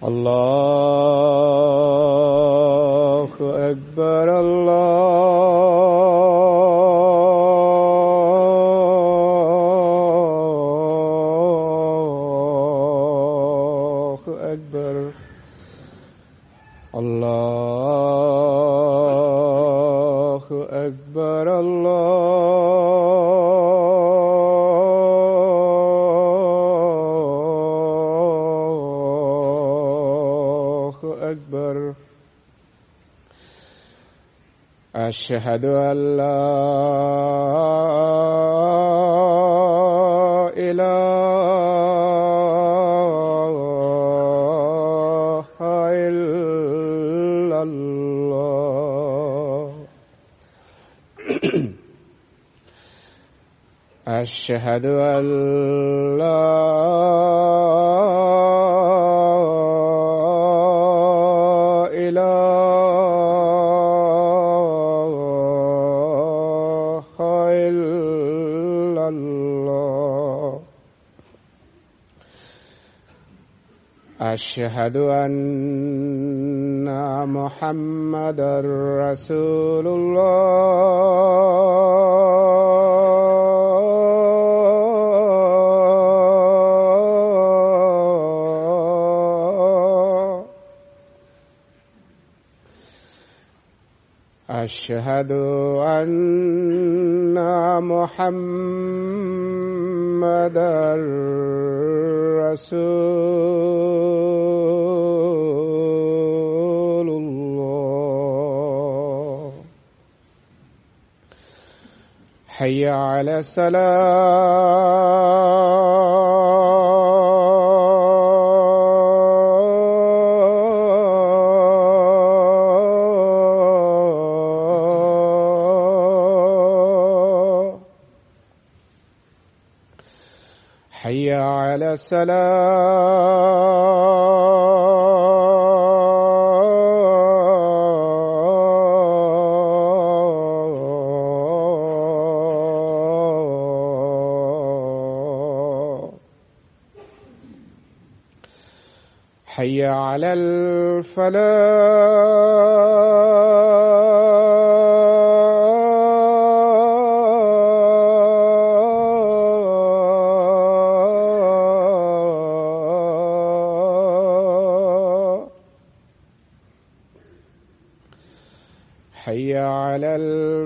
الله أكبر الله أكبر الله أكبر الله أكبر أشهد أن لا إله إلا الله أشهد أن لا إله إلا الله أشهد أن محمدا رسول الله أشهد أن محمدا رسول الله حي على السلام حي على السلام حي على الفلاح حي على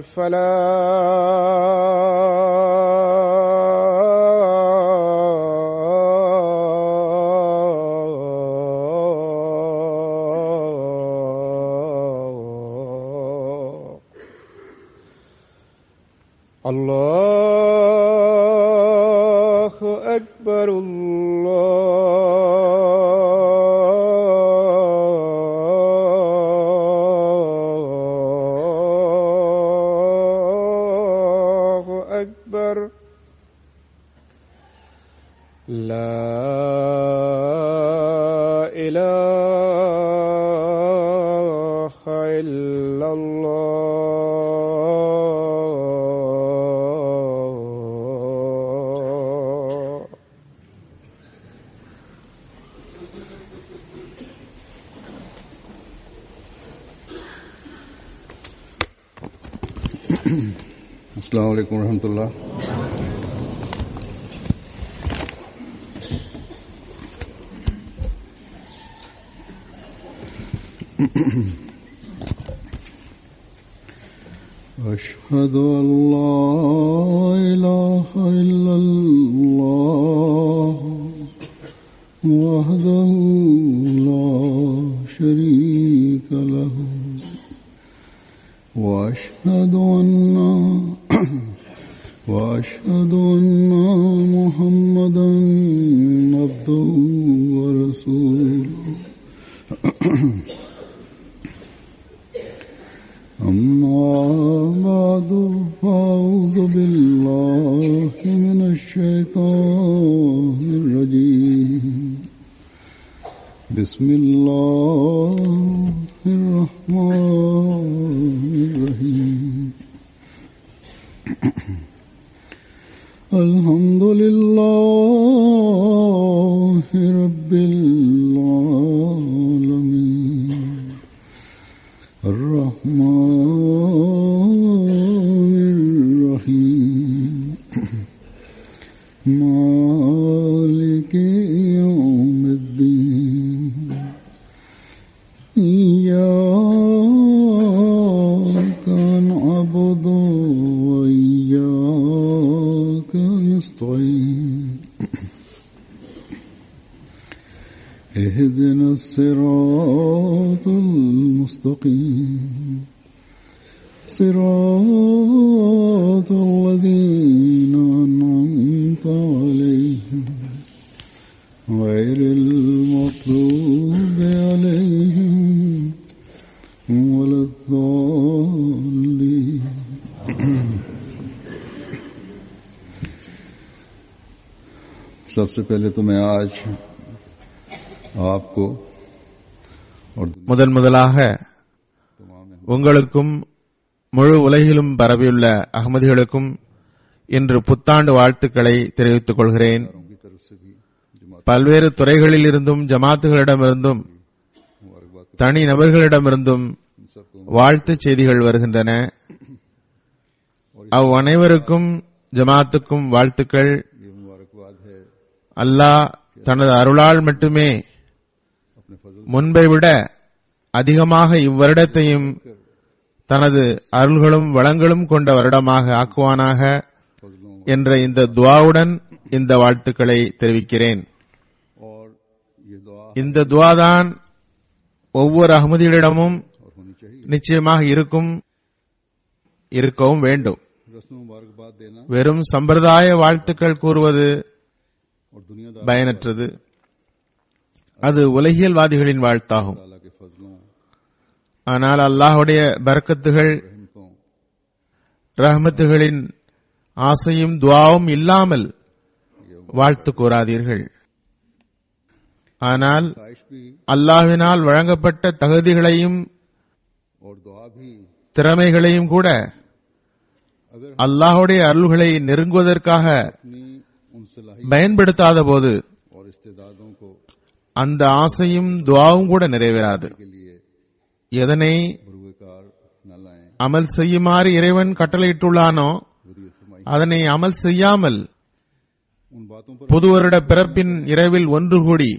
الفلاح الله أكبر الله أكبر لا إله إلا الله अस्सलाम वालेकुम रहमतुल्लाह أشهد أن لا إله إلا الله وحده لا شريك له وأشهد أن وأشهد أن محمدا عبده ورسوله أما بعد فأعوذ بالله من الشيطان الرجيم بسم الله الرحمن الرحيم الحمد لله رب العالمين اهدنا الصراط المستقيم صراط الذين أنعمت عليهم غير المغضوب عليهم ولا الضالين सबसे पहले तो मैं आज आपको और முதன் முதலாக तमाम உங்களுக்கும் முழு உலகிலும் பரவியுள்ள அகமதிகளுக்கும் இன்று புத்தாண்டு வாழ்த்துக்களை தெரிவித்துக் கொள்கிறேன் अहमदियों की तरफ से भी जमात பல்வேறு துறைகளில் இருந்தும் ஜமாத்துகளிடமிருந்தும் मुबारकबाद தனி நபர்களிடமிருந்தும் इन सबको வாழ்த்துச் செய்திகள் வருகின்றன அவ் அனைவருக்கும் ஜமாத்துக்கும் வாழ்த்துக்கள் ये मुबारकबाद है அல்லாஹ் தனது அருளால் மட்டுமே अपने फजल முன்பை விட அதிகமாக இவ்வருடத்தையும் தனது அருள்களும் வளங்களும் கொண்ட வருடமாக ஆக்குவானாக फजलों என்ற இந்த துவாவுடன் இந்த வாழ்த்துக்களை தெரிவிக்கிறேன் और ये दुआ இந்த துவாதான் ஒவ்வொரு அகமதிகளிடமும் और होनी चाहिए நிச்சயமாக இருக்கும் இருக்கவும் வேண்டும் रस्म मुबारकबाद देना வெறும் சம்பிரதாய வாழ்த்துக்கள் கூறுவது और दुनियादार பயனற்றது அது உலகியல்வாதிகளின் வாழ்த்தாகும் ताला के फजलों ஆனால் அல்லாஹுடைய பரக்கத்துகள் रहमतों ரஹமத்துகளின் ஆசையும் துவாவும் இல்லாமல் வாழ்த்து கூறாதீர்கள் ஆனால் ख्वाहिश भी அல்லாஹ்வினால் வழங்கப்பட்ட தகுதிகளையும் और दुआ भी திறமைகளையும் கூட अगर அல்லாஹுடைய அருள்களை நெருங்குவதற்காக अपनी उन सलाहियत பயன்படுத்தாத போது और इस्तेदादों को அந்த ஆசையும் துவாவும் கூட நிறைவேறாது के लिए எதனை बुरुकार न लाएं அமல் செய்யுமாறு இறைவன் கட்டளையிட்டுள்ளானோ वरीयत फरमाई அதனை அமல் செய்யாமல் उन बातों पर புது வருட பிறப்பின் இரவில் ஒன்று கூடி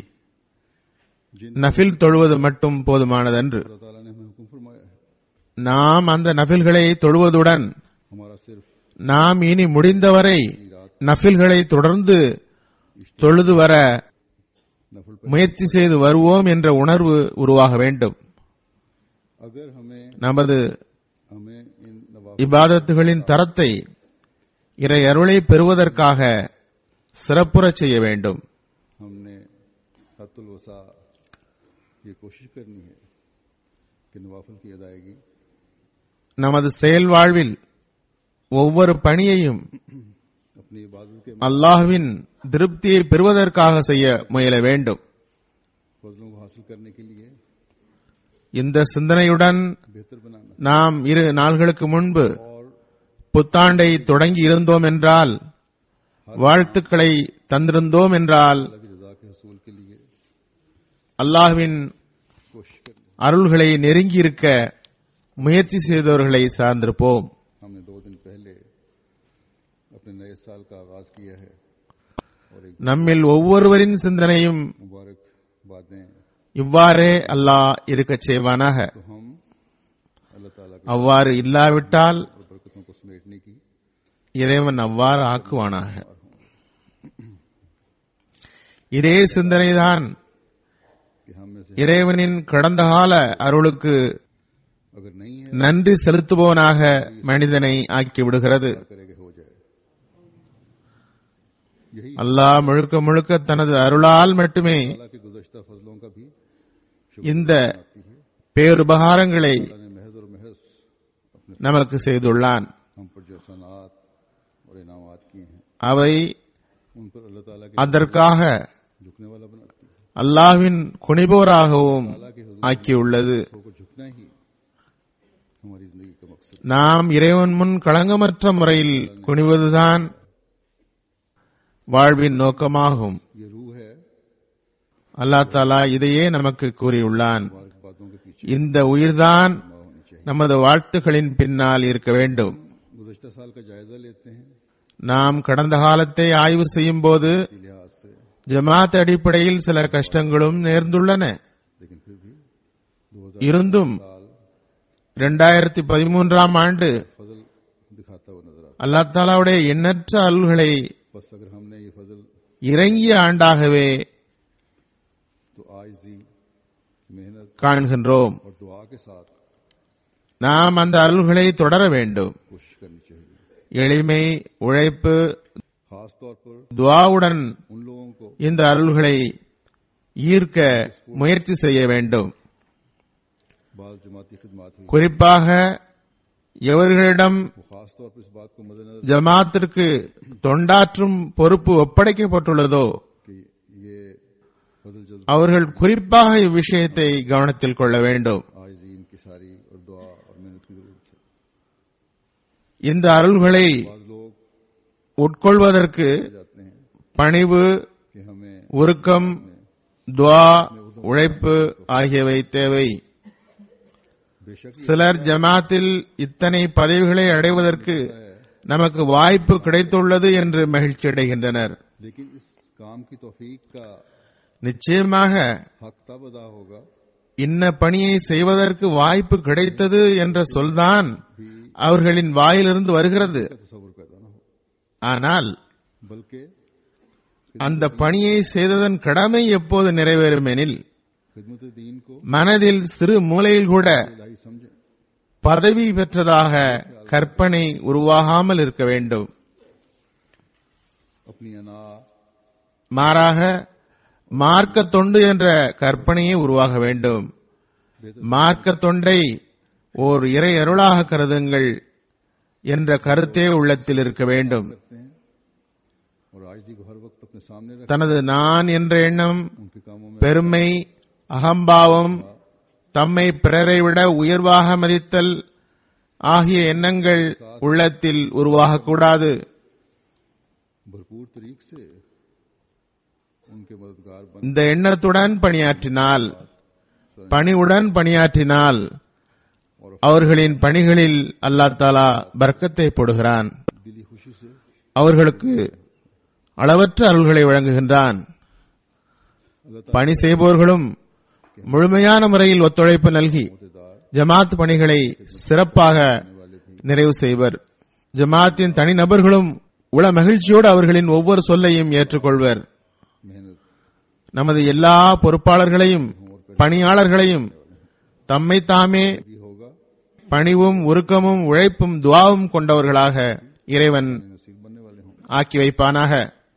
जिन நஃபில் தொழுவது மட்டும் போதுமானதன்று अल्लाह ताला ने हमें हुक्म फरमाया है நாம் அந்த நஃபில்களை தொழுவதுடன் हमारा सिर्फ நாம் இனி முடிந்தவரை நஃபில்களை தொடர்ந்து தொழுது வர नफल पर முயற்சி செய்து வருவோம் என்ற உணர்வு உருவாக வேண்டும் अगर हमें நமது हमें इन नवाब இபாதத்துகளின் தரத்தை இறை அருளை பெறுவதற்காக சிறப்புறச் செய்ய வேண்டும் हमने हतुल वसा ये कोशिश करनी है कि नवाफल की अदायगी நமது செயல் வாழ்வில் ஒவ்வொரு பணியையும் अपनी इबादत के அல்லாஹ்வின் திருப்தியை பெறுவதற்காக செய்ய முயல வேண்டும் फजलों को हासिल करने के लिए இந்த சிந்தனையுடன் बेहतर बनाना நாம் இரு நாள்களுக்கு முன்பு और புத்தாண்டை தொடங்கி இருந்தோம் என்றால் வாழ்த்துக்களை தந்திருந்தோம் என்றால் अल्लाह की रजा के हसूल के लिए அல்லாஹ்வின் कोशिश करनी அருள்களை நெருங்கி இருக்க முயற்சி செய்தவர்களை சார்ந்திருப்போம் हमने दो दिन पहले अपने नए साल का आगाज किया है और एक நம்மில் ஒவ்வொருவரின் சிந்தனையும் मुबारक बातें இவ்வாறே அல்லாஹ் இருக்கச் செய்வானாக तो हम अल्लाह ताला की அவ்வாறு இல்லாவிட்டால் और बरकतों को समेटने की இறைவன் அவ்வாறு ஆக்குவானாக இதே சிந்தனைதான் कि हम में से இறைவனின் கடந்த கால அருளுக்கு अगर नहीं है நன்றி செலுத்துபவனாக மனிதனை ஆக்கி விடுகிறது करेगा हो जाए यही அல்லாஹ் முழுக்க முழுக்க தனது அருளால் மட்டுமே ताला के गुजश्ता फजलों का भी இந்த आती है பேருபகாரங்களை अल्लाह ने महज और महज अपने நமக்கு செய்துள்ளான் हम पर जो सनात और इनामात किए हैं அவை उन पर अल्लाह ताला के அதற்காக झुकने वाला बनाती है அல்லாஹ்வின் குனிபோராகவும் ஆக்கியுள்ளது को झुकना ही हमारी जिंदगी का मकसद நாம் இறைவன் முன் களங்கமற்ற முறையில் குனிவதுதான் வாழ்வின் நோக்கமாகும் ये रूह है அல்லாஹ் தாலா இதையே நமக்கு கூறியுள்ளான் मुबारक बातों के पीछे இந்த उயிர்தான் जमा होनी चाहिए நமது வாழ்த்துகளின் பின்னால் இருக்க வேண்டும் गुजश्ता साल का जायजा लेते हैं நாம் கடந்த காலத்தை ஆய்வு செய்யும் போது इसी लिहाज से ஜமாத் அடிப்படையில் சில கஷ்டங்களும் நேர்ந்துள்ளன लेकिन फिर भी दो இருந்தும் साल இரண்டாயிரத்தி பதிமூன்றாம் ஆண்டு फजल दिखाता हुआ नजर आता அல்லா தாலாவுடைய எண்ணற்ற அருள்களை है बस अगर हमने ये फजल இறங்கிய ஆண்டாகவே तो आयजी मेहनत காண்கின்றோம் और दुआ के साथ நாம் அந்த அருள்களை தொடர வேண்டும் कोशिश करनी चाहिए எளிமை உழைப்பு खास तौर पर துவாவுடன் उन लोगों को இந்த அருள்களை ஈர்க்க முயற்சி செய்ய வேண்டும் बाल जमाती खिदमात हुई குறிப்பாக எவர்களிடம் वो खास तौर पर इस बात को मद्देनजर ஜமாத்திற்கு தொண்டாற்றும் பொறுப்பு ஒப்படைக்கப்பட்டுள்ளதோ कि ये फजल जज्ब அவர்கள் குறிப்பாக இவ்விஷயத்தை கவனத்தில் கொள்ள வேண்டும் आयजी इनकिसारी और दुआ और मेहनत की जरूरत है இந்த அருள்களை बाद लोग உட்கொள்வதற்கு जाते हैं பணிவு कि हमें உருக்கம் துவா உழைப்பு ஆகியவை தேவை बेशक ये சிலர் ஜமாத்தில் இத்தனை பதவிகளை அடைவதற்கு நமக்கு வாய்ப்பு கிடைத்துள்ளது என்று மகிழ்ச்சி அடைகின்றனர் लेकिन इस काम की तौफीक का நிச்சயமாக हक तब अदा होगा இன்ன பணியை செய்வதற்கு வாய்ப்பு கிடைத்தது என்ற சொல்தான் भी அவர்களின் வாயிலிருந்து வருகிறது का तस्वुर पैदा न हो ஆனால் बल्कि அந்த பணியை செய்ததன் கடமை எப்போது நிறைவேறும் எனில் खिदमत दीन को மனதில் சிறு மூலையில் கூட इलाही समझें பதவி பெற்றதாக கற்பனை உருவாகாமல் இருக்க வேண்டும் अपनी अना மாறாக மார்க்க தொண்டு என்ற கற்பனையை உருவாக வேண்டும் மார்க்க தொண்டை ஓர் இறை அருளாக கருதுங்கள் என்ற கருத்தே உள்ளத்தில் இருக்க வேண்டும் करते हैं और आयजी को हर वक्त अपने सामने रख தனது நான் என்ற எண்ணம் उनके कामों में பெருமை அகம்பாவம் தம்மை பிறரை விட உயர்வாக மதித்தல் ஆகிய எண்ணங்கள் உள்ளத்தில் உருவாகக்கூடாது भरपूर तरीक से उनके मददगार बन இந்த எண்ணத்துடன் பணியாற்றினால் பணிவுடன் பணியாற்றினால் அவர்களின் பணிகளில் அல்லாஹ் தாலா பர்க்கத்தை போடுகிறான் दिली खुशी से அவர்களுக்கு அளவற்ற அருள்களை வழங்குகின்றான் अल्लाह பணி செய்பவர்களும் முழுமையான முறையில் ஒத்துழைப்பு நல்கி तादार ஜமாத் பணிகளை சிறப்பாக நிறைவு செய்வர் ஜமாத்தின் தனிநபர்களும் உள மகிழ்ச்சியோடு அவர்களின் ஒவ்வொரு சொல்லையும் ஏற்றுக்கொள்வர் मेहनत நமது எல்லா பொறுப்பாளர்களையும் பணியாளர்களையும் தம்மை தாமே भी होगा பணிவும் உருக்கமும் உழைப்பும் துவாவும் கொண்டவர்களாக இறைவன் नसीब बनने वाले हों ஆக்கி வைப்பானாக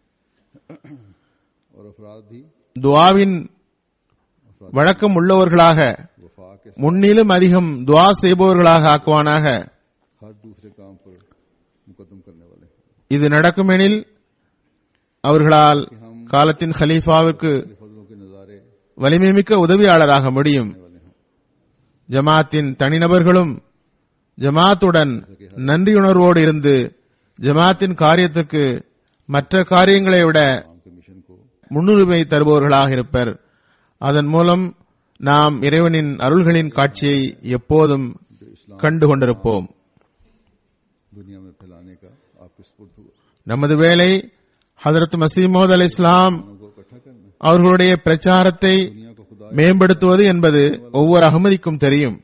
और अफराद भी துவாவின் வழக்கம் உள்ளவர்களாக वफा के முன்னிலும் அதிகம் துவா செய்பவர்களாக ஆக்குவானாக हर दूसरे काम पर मुकदम करने वाले हैं இது நடக்குமெனில் அவர்களால் காலத்தின் खलीफாவுக்கு ये फजलों के नज़ारे வலிமைமிக்க உதவியாளராக முடியும் ஜமாத்தின் தனிநபர்களும் ஜமாத்துடன் நன்றியுணர்வோடு இருந்து ஜமாத்தின் காரியத்துக்கு மற்ற காரியங்களை விட काम के मिशन को முன்னுரிமை தருபவர்களாக இருப்பர் அதன் மூலம் நாம் இறைவனின் அருள்களின் காட்சியை எப்போதும் जो इस्लाम கண்டு கொண்டிருப்போம் दुनिया में फैलाने का आपके स्पुर्द हुआ நமது வேலை ஹதரத் மசீமோத் அலி இஸ்லாம் उनको इकट्ठा करना அவர்களுடைய பிரச்சாரத்தை दुनिया को खुदा மேம்படுத்துவது என்பது ஒவ்வொரு அகமதிக்கும் தெரியும்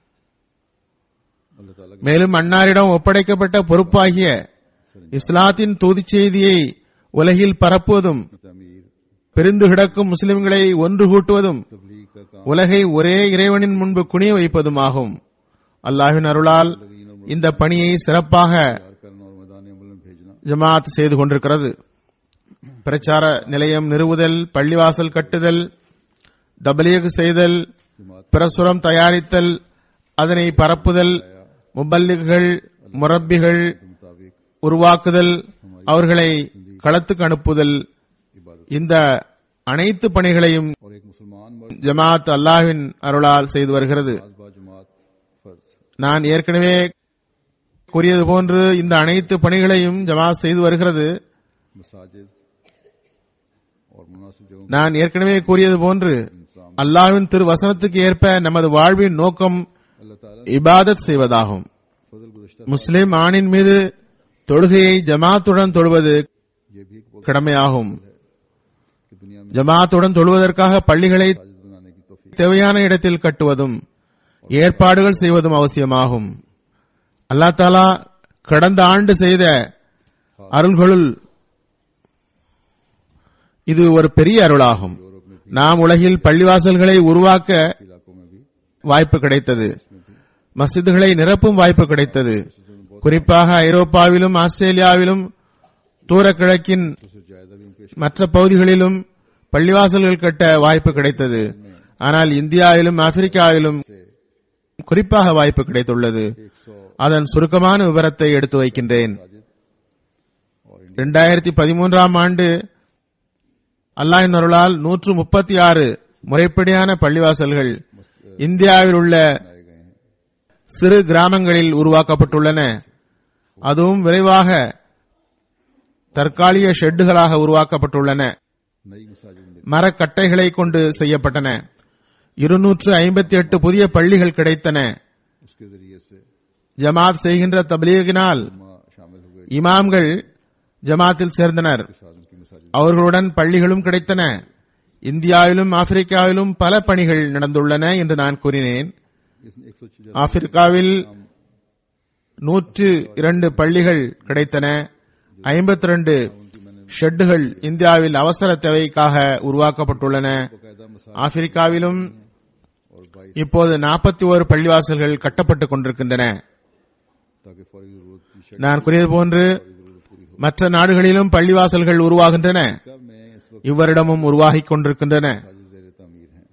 अल्लाह ताला की மேலும் அன்னாரிடம் ஒப்படைக்கப்பட்ட பொறுப்பாகிய இஸ்லாத்தின் தூதிச் செய்தியை உலகில் பரப்புவதும் तमीर பிரிந்து கிடக்கும் முஸ்லிம்களை ஒன்று கூட்டுவதும் तबलीग का काम உலகை ஒரே இறைவனின் முன்பு குனிய வைப்பதுமாகும் அல்லாஹ்வின் அருளால் இந்த பணியை சிறப்பாக तैयार करना और मैदान अमल में भेजना ஜமாத் செய்து கொண்டிருக்கிறது பிரச்சார நிலையம் நிறுவுதல் பள்ளிவாசல் கட்டுதல் தபலீக் செய்தல் जमात பிரசுரம் தயாரித்தல் அதனை பரப்புதல் முபல்லிகள் முரப்பிகள் के मुताबिक உருவாக்குதல் அவர்களை களத்துக்கு அனுப்புதல் इबादत இந்த அனைத்து பணிகளையும் और एक मुसलमान मर्द ஜமாத் அல்லாஹ்வின் அருளால் செய்து வருகிறது आजबा जमात फर्ज நான் ஏற்கனவே கூறியது போன்று இந்த அனைத்து பணிகளையும் ஜமாத் செய்து வருகிறது मसाजिद और मुनासिब जगहों நான் ஏற்கனவே கூறியது போன்று इंसान அல்லாஹ்வின் திரு வசனத்துக்கு ஏற்ப நமது வாழ்வின் நோக்கம் अल्लाह ताला இபாதத் செய்வதாகும் फजल गुजश्ता முஸ்லிம் ஆணின் மீது தொழுகையை ஜமாத்துடன் தொழுவது ये भी एक बहुत கடமையாகும் कि दुनिया में ஜமாத்துடன் தொழுவதற்காக பள்ளிகளை साजिद बनाने की तोफीक தேவையான இடத்தில் கட்டுவதும் ஏற்பாடுகள் செய்வதும் அவசியமாகும் அல்லாஹ் தாலா கடந்த ஆண்டு செய்த அருள்களுள் இது ஒரு பெரிய அருளாகும் நாம் உலகில் பள்ளிவாசல்களை உருவாக்க इलाकों में भी வாய்ப்பு கிடைத்தது மஸ்ஜிதுகளை நிரப்பும் வாய்ப்பு கிடைத்தது குறிப்பாக ஐரோப்பாவிலும் ஆஸ்திரேலியாவிலும் தூர கிழக்கின் उससे ज्यादा भी पेश மற்ற பகுதிகளிலும் பள்ளிவாசல்கள் கட்ட வாய்ப்பு கிடைத்தது ஆனால் இந்தியாவிலும் ஆப்பிரிக்காவிலும் குறிப்பாக வாய்ப்பு கிடைத்துள்ளது एक सौ அதன் சுருக்கமான விவரத்தை எடுத்து வைக்கின்றேன் साजिद और இரண்டாயிரத்தி பதிமூன்றாம் ஆண்டு அல்லாஹின் அருளால் நூற்று முப்பத்தி ஆறு முறைப்படியான பள்ளிவாசல்கள் இந்தியாவில் உள்ள बनाए गए हैं சிறு கிராமங்களில் உருவாக்கப்பட்டுள்ளன அதுவும் விரைவாக தற்காலிக ஷெட்டுகளாக உருவாக்கப்பட்டுள்ளன नई मसाजिद में மரக்கட்டைகளை கொண்டு செய்யப்பட்டன இருநூற்று ஐம்பத்தி எட்டு புதிய பள்ளிகள் கிடைத்தன उसके जरिए से ஜமாத் செய்கின்ற தப்லீகினால் माँ शामिल हो गए இமாம்கள் ஜமாத்தில் சேர்ந்தனர் साथ उनकी मसाजिद அவர்களுடன் பள்ளிகளும் கிடைத்தன இந்தியாவிலும் ஆப்பிரிக்காவிலும் பல பணிகள் நடந்துள்ளன என்று நான் கூறினேன் इस एक सौ ஆப்பிரிக்காவில் நூற்று இரண்டு பள்ளிகள் கிடைத்தன ஐம்பத்தி ரெண்டு ஷெட்டுகள் இந்தியாவில் அவசர தேவைக்காக உருவாக்கப்பட்டுள்ளன बाकायदा मसाजिद ஆப்பிரிக்காவிலும் और बाईस இப்போது நாற்பத்தி ஒரு பள்ளிவாசல்கள் கட்டப்பட்டுக் கொண்டிருக்கின்றன ताकि फौरी जरूरत की शर्त நான் கூறியது போன்று जरूरत पूरी हो மற்ற நாடுகளிலும் பள்ளிவாசல்கள் உருவாகின்றன का मैं इस वक्त இவ்வரிடமும் உருவாகிக் கொண்டிருக்கின்றன मसाजिद जेर तमीर हैं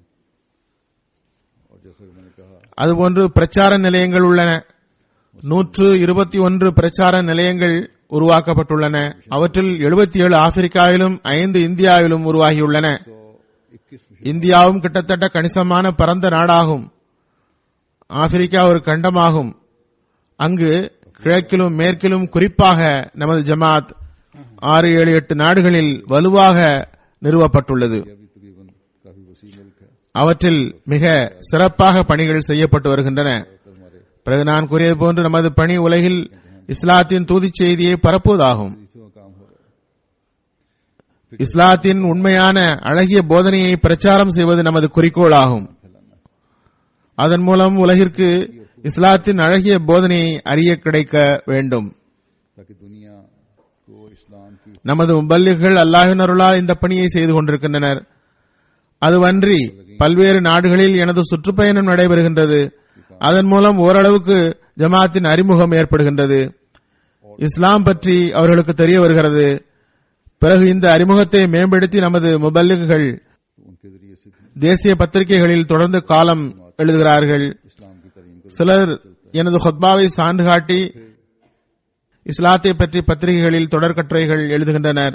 और जैसा कि मैंने कहा அதுபோன்று பிரச்சார நிலையங்கள் உள்ளன நூற்று இருபத்தி ஒன்று பிரச்சார நிலையங்கள் உருவாக்கப்பட்டுள்ளன அவற்றில் எழுபத்தி ஏழு ஆப்பிரிக்காவிலும் ஐந்து இந்தியாவிலும் உருவாகியுள்ளன सौ इक्कीस இந்தியாவும் கிட்டத்தட்ட கணிசமான பரந்த நாடாகும் ஆப்பிரிக்கா ஒரு கண்டமாகும் அங்கு கிழக்கிலும் மேற்கிலும் குறிப்பாக நமது ஜமாத் ஆறு ஏழு எட்டு நாடுகளில் வலுவாக நிறுவப்பட்டுள்ளது भी तकरीबन काफी वसी मुल्क है அவற்றில் மிக சிறப்பாக பணிகள் செய்யப்பட்டு வருகின்றன तो हमारे பிறகு நான் கூறியது போன்று நமது பணி உலகில் இஸ்லாத்தின் தூதிச் செய்தியை பரப்புவதாகும் तीसरा काम हो रहा है இஸ்லாத்தின் உண்மையான அழகிய போதனையை பிரச்சாரம் செய்வது நமது குறிக்கோளாகும் அதன் மூலம் உலகிற்கு இஸ்லாத்தின் அழகிய போதனையை அறிய கிடைக்க வேண்டும் ताकि दुनिया को इस्लाम की நமது முபல்லிகள் அல்லாஹின் அருளால் இந்த பணியை செய்து கொண்டிருக்கின்றனர் அதுவன்றி பல்வேறு நாடுகளில் எனது சுற்றுப்பயணம் நடைபெறுகின்றது அதன் மூலம் ஓரளவுக்கு ஜமாத்தின் அறிமுகம் ஏற்படுகின்றது இஸ்லாம் பற்றி அவர்களுக்கு தெரிய வருகிறது பிறகு இந்த அறிமுகத்தை மேம்படுத்தி நமது முபல்லிகுகள் तो उनके जरिए से भी தேசிய பத்திரிகைகளில் தொடர்ந்து காலம் எழுதுகிறார்கள் इस्लाम की तलीम को சிலர் எனது ஹொத்பாவை சான்று காட்டி இஸ்லாத்தை பற்றி பத்திரிகைகளில் தொடர் கட்டுரைகள் எழுதுகின்றனர்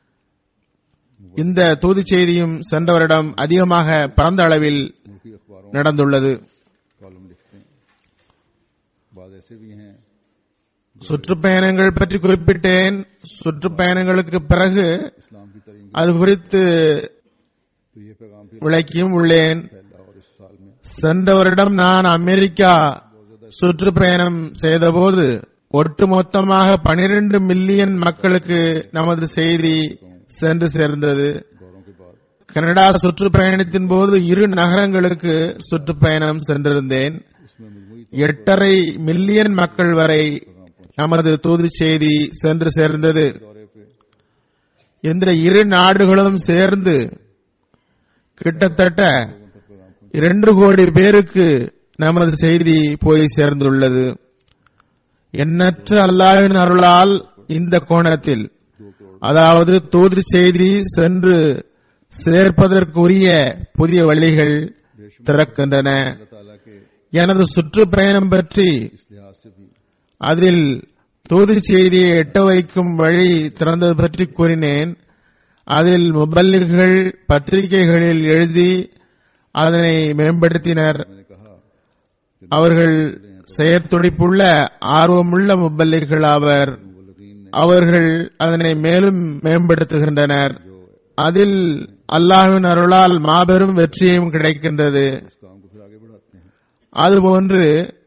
இந்த தூதுச் செய்தியும் சென்ற வருடம் அதிகமாக பரந்த அளவில் मुल्की अखबारों நடந்துள்ளது कॉलम लिखते हैं बाद ऐसे भी हैं சுற்றுப்பயணங்கள் பற்றி குறிப்பிட்டேன் சுற்றுப்பயணங்களுக்கு பிறகு इस्लाम की तलीम அது குறித்து तो ये पैगाम फिर விளக்கியும் உள்ளேன் फैला और इस साल में சென்ற வருடம் நான் அமெரிக்கா சுற்றுப்பயணம் செய்தபோது ஒட்டுமொத்தமாக 12 மில்லியன் மக்களுக்கு நமது செய்தி சென்று சேர்ந்தது दौरों के बाद கனடா சுற்றுப்பயணத்தின் போது இரு நகரங்களுக்கு சுற்றுப்பயணம் சென்றிருந்தேன் इसमें मजमूई எட்டரை மில்லியன் மக்கள் வரை நமது தூது செய்தி சென்று சேர்ந்தது दौरे पे இந்த இரு நாடுகளும் சேர்ந்து கிட்டத்தட்ட இரண்டு கோடி பேருக்கு நமது செய்தி போய் சேர்ந்துள்ளது எண்ணற்ற அல்லாஹின் அருளால் இந்த கோணத்தில் அதாவது தூது செய்தி சென்று சேர்ப்பதற்குரிய புதிய வழிகள் திறக்கின்றன अल्लाह ताला के எனது சுற்றுப்பயணம் பற்றி इस लिहाज से भी அதில் தூது செய்தியை எட்ட வைக்கும் வழி திறந்தது பற்றி கூறினேன் அதில் முபல்லிகள் பத்திரிகைகளில் எழுதி அதனை மேம்படுத்தினர் मैंने कहा அவர்கள் செயற்துடிப்புள்ள ஆர்வமுள்ள முபல்லிகள் ஆவர் मुबल्लिगीन ने அவர்கள் அதனை மேலும் மேம்படுத்துகின்றனர் அதில் அல்லாஹ்வின் அருளால் மாபெரும் வெற்றியும் கிடைக்கின்றது इस काम को फिर आगे बढ़ाते हैं அதுபோன்று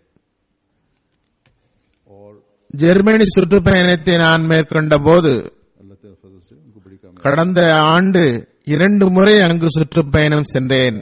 और ஜெர்மனி சுற்றுப்பயணத்தை நான் மேற்கொண்ட போது अल्लाह ताला फजल से उनको बड़ी कामयाबी கடந்த ஆண்டு இரண்டு முறை அங்கு சுற்றுப்பயணம் சென்றேன்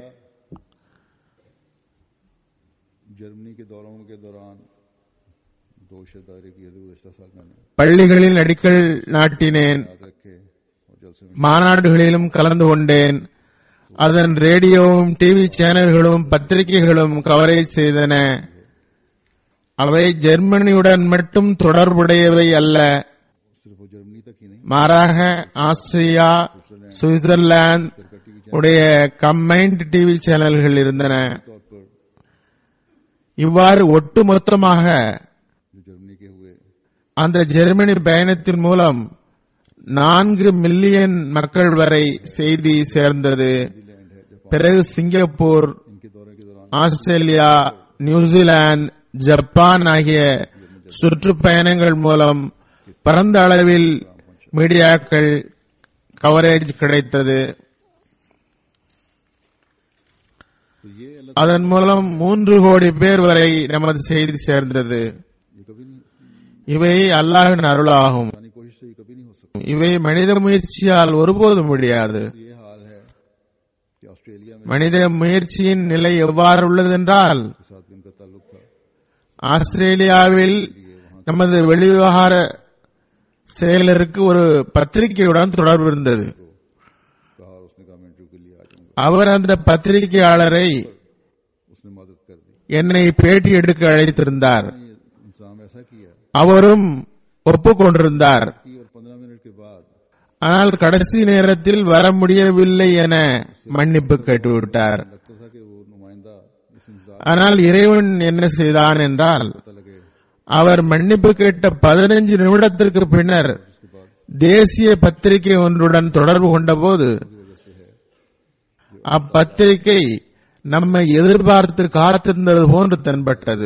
जर्मनी के दौरों के दौरान दो शदारे की गुजशत साल मैंने பள்ளிகளில் அடிக்கல் நாட்டினேன் याद रखे और जलसे में மாநாடுகளிலும் கலந்து கொண்டேன் அதன் ரேடியோவும் டிவி சேனல்களும் பத்திரிகைகளும் கவரேஜ் செய்தன அவை ஜெர்மனியுடன் மட்டும் தொடர்புடையவை அல்ல सिर्फ वो जर्मनी तक ही नहीं மாறாக ஆஸ்திரியா சுவிட்சர்லாந்து का टीवी உடைய கம்பைன்ட் டிவி சேனல்கள் இருந்தன तौर पर இவ்வாறு ஒட்டுமொத்தமாக जो जर्मनी के हुए அந்த ஜெர்மனி பயணத்தின் மூலம் நான்கு மில்லியன் மக்கள் வரை செய்தி சேர்ந்தது न्यूजीलैंड है जापान பிறகு சிங்கப்பூர் इनके दौरे के दौरान ஆஸ்திரேலியா நியூசிலாந்து ஜப்பான் ஆகிய சுற்றுப்பயணங்கள் மூலம் பரந்த அளவில் மீடியாக்கள் கவரேஜ் கிடைத்தது तो ये अल्लाह அதன் மூலம் மூன்று கோடி பேர் வரை நமது செய்தி சேர்ந்தது ये कभी नहीं இவை அல்லாஹின் அருளாகும் इंसानी कोशिश से ये कभी नहीं हो सकता இவை மனித முயற்சியால் ஒருபோதும் முடியாது तो ये हाल है कि ऑस्ट्रेलिया में மனித முயற்சியின் நிலை எவ்வாறு உள்ளதென்றால் के साथ भी इनका ताल्लुक था ஆஸ்திரேலியாவில் நமது வெளிவிவகார செயலருக்கு ஒரு பத்திரிகையுடன் தொடர்பு இருந்தது कहा और उसने कहा मैं इंटरव्यू के लिए आ जाऊंगा அவர் அந்த பத்திரிகையாளரை उसने मदद कर दी என்னை பேட்டி எடுக்க அழைத்திருந்தார் ये इंसान ऐसा किया அவரும் ஒப்புக்கொண்டிருந்தார் कि और पंद्रह मिनट के बाद ஆனால் கடைசி நேரத்தில் வர முடியவில்லை என மன்னிப்பு கேட்டுவிட்டார் लगता था कि वो नुमाइंदा इस इंतजार ஆனால் இறைவன் என்ன செய்தான் என்றால் पता लगे அவர் மன்னிப்பு கேட்ட பதினஞ்சு நிமிடத்திற்கு பின்னர் उसके बाद தேசிய பத்திரிகை ஒன்றுடன் தொடர்பு கொண்டபோது அப்பத்திரிகை நம்மை எதிர்பார்த்து காத்திருந்தது போன்று தென்பட்டது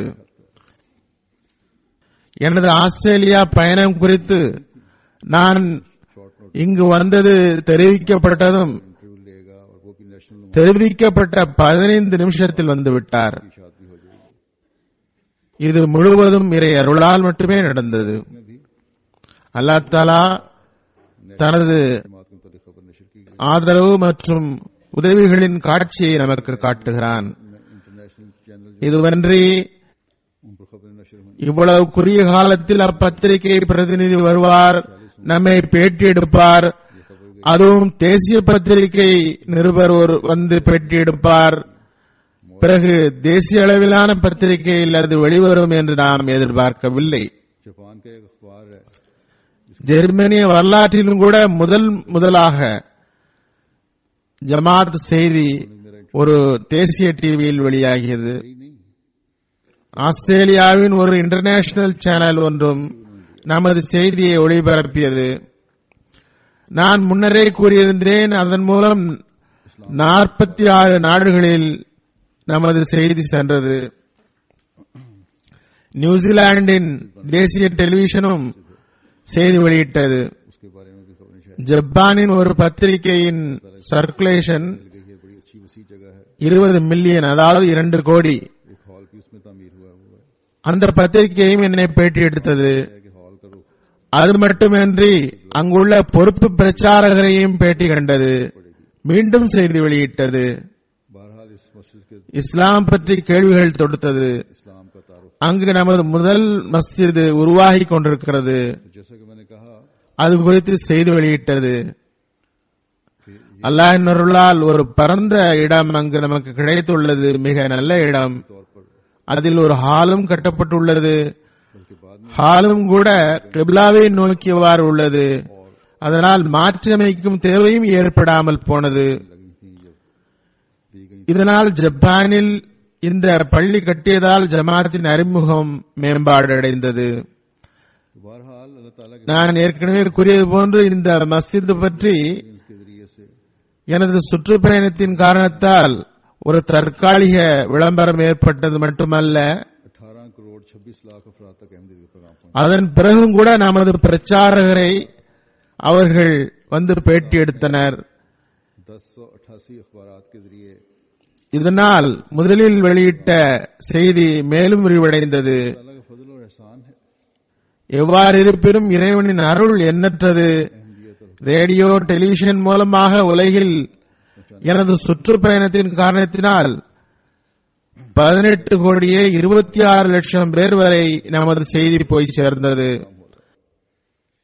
எனது ஆஸ்திரேலியா பயணம் குறித்து நான் இங்கு வந்தது தெரிவிக்கப்பட்டதும் इंटरव्यू लेगा और वो भी नेशनल नुमाइंदा தெரிவிக்கப்பட்ட பதினைந்து நிமிஷத்தில் வந்துவிட்டார் की शादी हो जाएगी இது முழுவதும் இறை அருளால் மட்டுமே நடந்தது में भी அல்லாஹ் தாலா தனது जमात के मुतालिक खबर नशर की गई ஆதரவு மற்றும் உதவிகளின் காட்சியை நமக்கு காட்டுகிறான் इंटरनेशनल चैनल இதுவன்றி उन पर खबरें नशर हुई இவ்வளவு குறுகிய காலத்தில் அப்பத்திரிகை பிரதிநிதி வருவார் நம்மை பேட்டி எடுப்பார் அதுவும் தேசிய பத்திரிகை நிருபர் ஒரு வந்து பேட்டி எடுப்பார் பிறகு தேசிய அளவிலான பத்திரிகையில் அது வெளிவரும் என்று நாம் எதிர்பார்க்கவில்லை जापान का एक अखबार है ஜெர்மனிய வரலாற்றிலும் கூட முதல் முதலாக ஜமாத் செய்தி ஒரு தேசிய டிவியில் வெளியாகியது यही नहीं ஆஸ்திரேலியாவின் ஒரு இன்டர்நேஷனல் சேனல் ஒன்றும் நமது செய்தியை ஒளிபரப்பியது நான் முன்னரே கூறியிருந்தேன் அதன் மூலம் நாற்பத்தி ஆறு நாடுகளில் நமது செய்தி சென்றது நியூசிலாந்தின் தேசிய டெலிவிஷனும் செய்தி வெளியிட்டது उसके बारे में भी खबरें शायद ஜப்பானின் ஒரு பத்திரிகையின் சர்க்குலேஷன் मिल गई है बड़ी अच्छी वसी जगह है இருபது மில்லியன் அதாவது இரண்டு கோடி एक हॉल भी उसमें तामीर हुआ हुआ है அந்த பத்திரிகையும் என்னை பேட்டி எடுத்தது है कि हॉल का रुख அது மட்டுமின்றி அங்குள்ள பொறுப்பு பிரச்சாரகரையும் பேட்டி கண்டது மீண்டும் செய்தி வெளியிட்டது बहरहाल इस मस्जिद के இஸ்லாம் பற்றி கேள்விகள் தொடுத்தது इस्लाम का तारुफ அங்கு நமது முதல் மஸ்ஜித் உருவாகி கொண்டிருக்கிறது तो जैसा कि मैंने कहा அது குறித்து செய்தி வெளியிட்டது அல்லாஹின் அருளால் ஒரு பரந்த இடம் அங்கு நமக்கு கிடைத்துள்ளது மிக நல்ல இடம் तौर पर அதில் ஒரு ஹாலும் கட்டப்பட்டுள்ளது बल्कि बाद में ஹாலும் கூட கிப்லாவை நோக்கியவாறு உள்ளது அதனால் மாற்றியமைக்கும் தேவையும் ஏற்படாமல் போனது लगी थी जब दी गई இதனால் ஜப்பானில் இந்த பள்ளி கட்டியதால் ஜமாத்தின் அறிமுகம் மேம்பாடு அடைந்தது तो बहरहाल अल्लाह ताला के நான் ஏற்கனவே கூறியது போன்று இந்த மஸ்ஜித் பற்றி के जरिए से எனது சுற்றுப்பயணத்தின் காரணத்தால் ஒரு தற்காலிக விளம்பரம் ஏற்பட்டது மட்டுமல்ல 18 करोड़ 26 लाख अफराद तक अहमदी के पैगाम पहुंचे அதன் பிறகும் கூட நமது பிரச்சாரகரை அவர்கள் வந்து பேட்டி எடுத்தனர் दस सौ अट्ठासी अखबार के जरिए இதனால் முதலில் வெளியிட்ட செய்தி மேலும் விரிவடைந்தது ताला का फजल और एहसान है எவ்வாறு இருப்பினும் இறைவனின் அருள் எண்ணற்றது अहमदियत और ரேடியோ டெலிவிஷன் மூலமாக உலகில் எனது சுற்றுப்பயணத்தின் காரணத்தினால் பதினெட்டு கோடியே இருபத்தி ஆறு லட்சம் பேர் வரை நமது செய்தி போய் சேர்ந்தது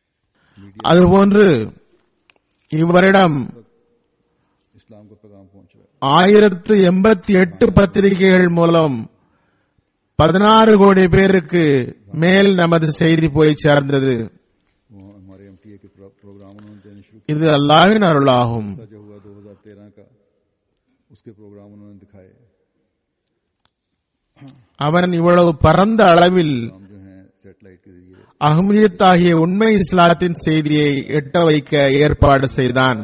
அதுபோன்று இவ்வரிடம் इस्लाम का पैगाम पहुंचा ஆயிரத்து எண்பத்தி எட்டு பத்திரிகைகள் மூலம் பதினாறு கோடி பேருக்கு மேல் நமது செய்தி போய் சேர்ந்தது वो हमारे एम के प्रो- प्रोग्राम उन्होंने देने शुरू இது அல்லாஹ்வின் அருளாகும் किया जो हुआ 2013 का उसके प्रोग्राम उन्होंने दिखाए அவன் இவ்வளவு பரந்த அளவில் हम जो हैं सेटेलाइट के जरिए அஹ்மதியத் ஆகிய உண்மை இஸ்லாத்தின் செய்தியை எட்ட வைக்க ஏற்பாடு செய்தான்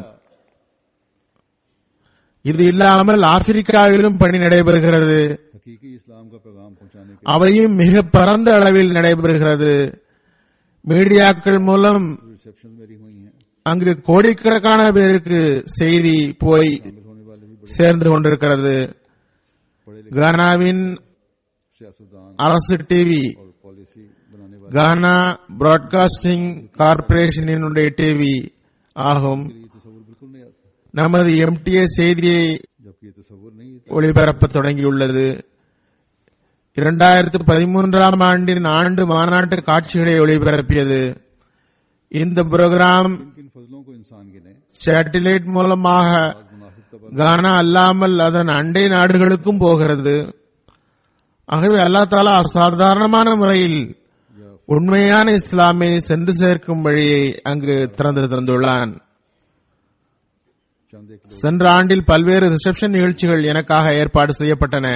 இது இல்லாமல் ஆப்பிரிக்காவிலும் பணி நடைபெறுகிறது हकीकी इस्लाम का पैगाम पहुंचाने के அவையும் மிக பரந்த அளவில் நடைபெறுகிறது மீடியாக்கள் மூலம் रिसेप्शन मेरी हुई हैं அங்கு கோடிக்கணக்கான பேருக்கு செய்தி போய் शामिल होने वाले भी बड़े சேர்ந்து கொண்டிருக்கிறது पढ़े लिखे கானாவின் सियासतदान அரசு டிவி और पॉलिसी बनाने वाले கானா பிராட்காஸ்டிங் கார்ப்பரேஷனினுடைய டிவி ஆகும் के लिए तस्वुर बिल्कुल नहीं आता நமது எம்டிஏ செய்தியை जबकि ये तस्वुर नहीं था ஒளிபரப்ப தொடங்கியுள்ளது இரண்டாயிரத்து பதிமூன்றாம் ஆண்டின் ஆண்டு மாநாட்டு காட்சிகளை ஒளிபரப்பியது இந்த புரோகிராம் किन किन फजलों को इंसान गिने சேட்டிலைட் மூலமாக आज मुनाफिक तबर கானா அல்லாமல் அதன் அண்டை நாடுகளுக்கும் போகிறது ஆகவே அல்லா தாலா அசாதாரணமான முறையில் या உண்மையான இஸ்லாமை சென்று சேர்க்கும் வழியை அங்கு திறந்து தந்துள்ளான் चंद एक लोग சென்ற ஆண்டில் பல்வேறு ரிசப்ஷன் நிகழ்ச்சிகள் எனக்காக ஏற்பாடு செய்யப்பட்டன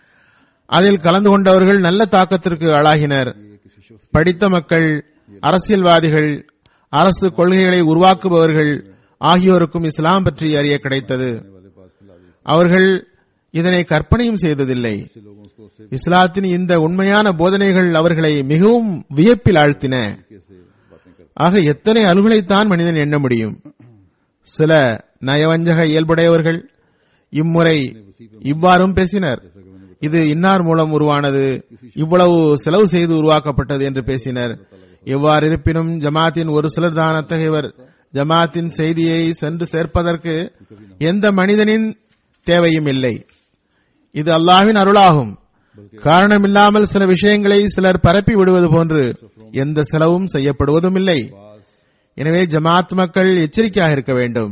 அதில் கலந்து கொண்டவர்கள் நல்ல தாக்கத்திற்கு ஆளாகினர் ये किसी शख्स படித்த மக்கள் அரசியல்வாதிகள் அரசு கொள்கைகளை உருவாக்குபவர்கள் ஆகியோருக்கும் இஸ்லாம் பற்றி அறிய கிடைத்தது के वाले पास फैला दी அவர்கள் இதனை கற்பனையும் செய்ததில்லை ऐसे लोगों को उससे இஸ்லாத்தின் இந்த உண்மையான போதனைகள் அவர்களை மிகவும் வியப்பில் ஆழ்த்தின कैसे बातें करते ஆக எத்தனை அலுகளைத்தான் மனிதன் எண்ண முடியும் சில நயவஞ்சக இயல்புடையவர்கள் இம்முறை இவ்வாறும் பேசினர் जैसा कि मैंने இது இன்னார் மூலம் உருவானது இவ்வளவு செலவு செய்து உருவாக்கப்பட்டது என்று பேசினர் எவ்வாறு இருப்பினும் ஜமாத்தின் ஒரு சிலர் தான் அத்தகையவர் ஜமாத்தின் செய்தியை சென்று சேர்ப்பதற்கு எந்த மனிதனின் தேவையும் இல்லை இது அல்லாஹ்வின் அருளாகும் காரணமில்லாமல் சில விஷயங்களை சிலர் பரப்பி விடுவது போன்று எந்த செலவும் செய்யப்படுவதும் இல்லை पास எனவே ஜமாத் மக்கள் எச்சரிக்கையாக இருக்க வேண்டும்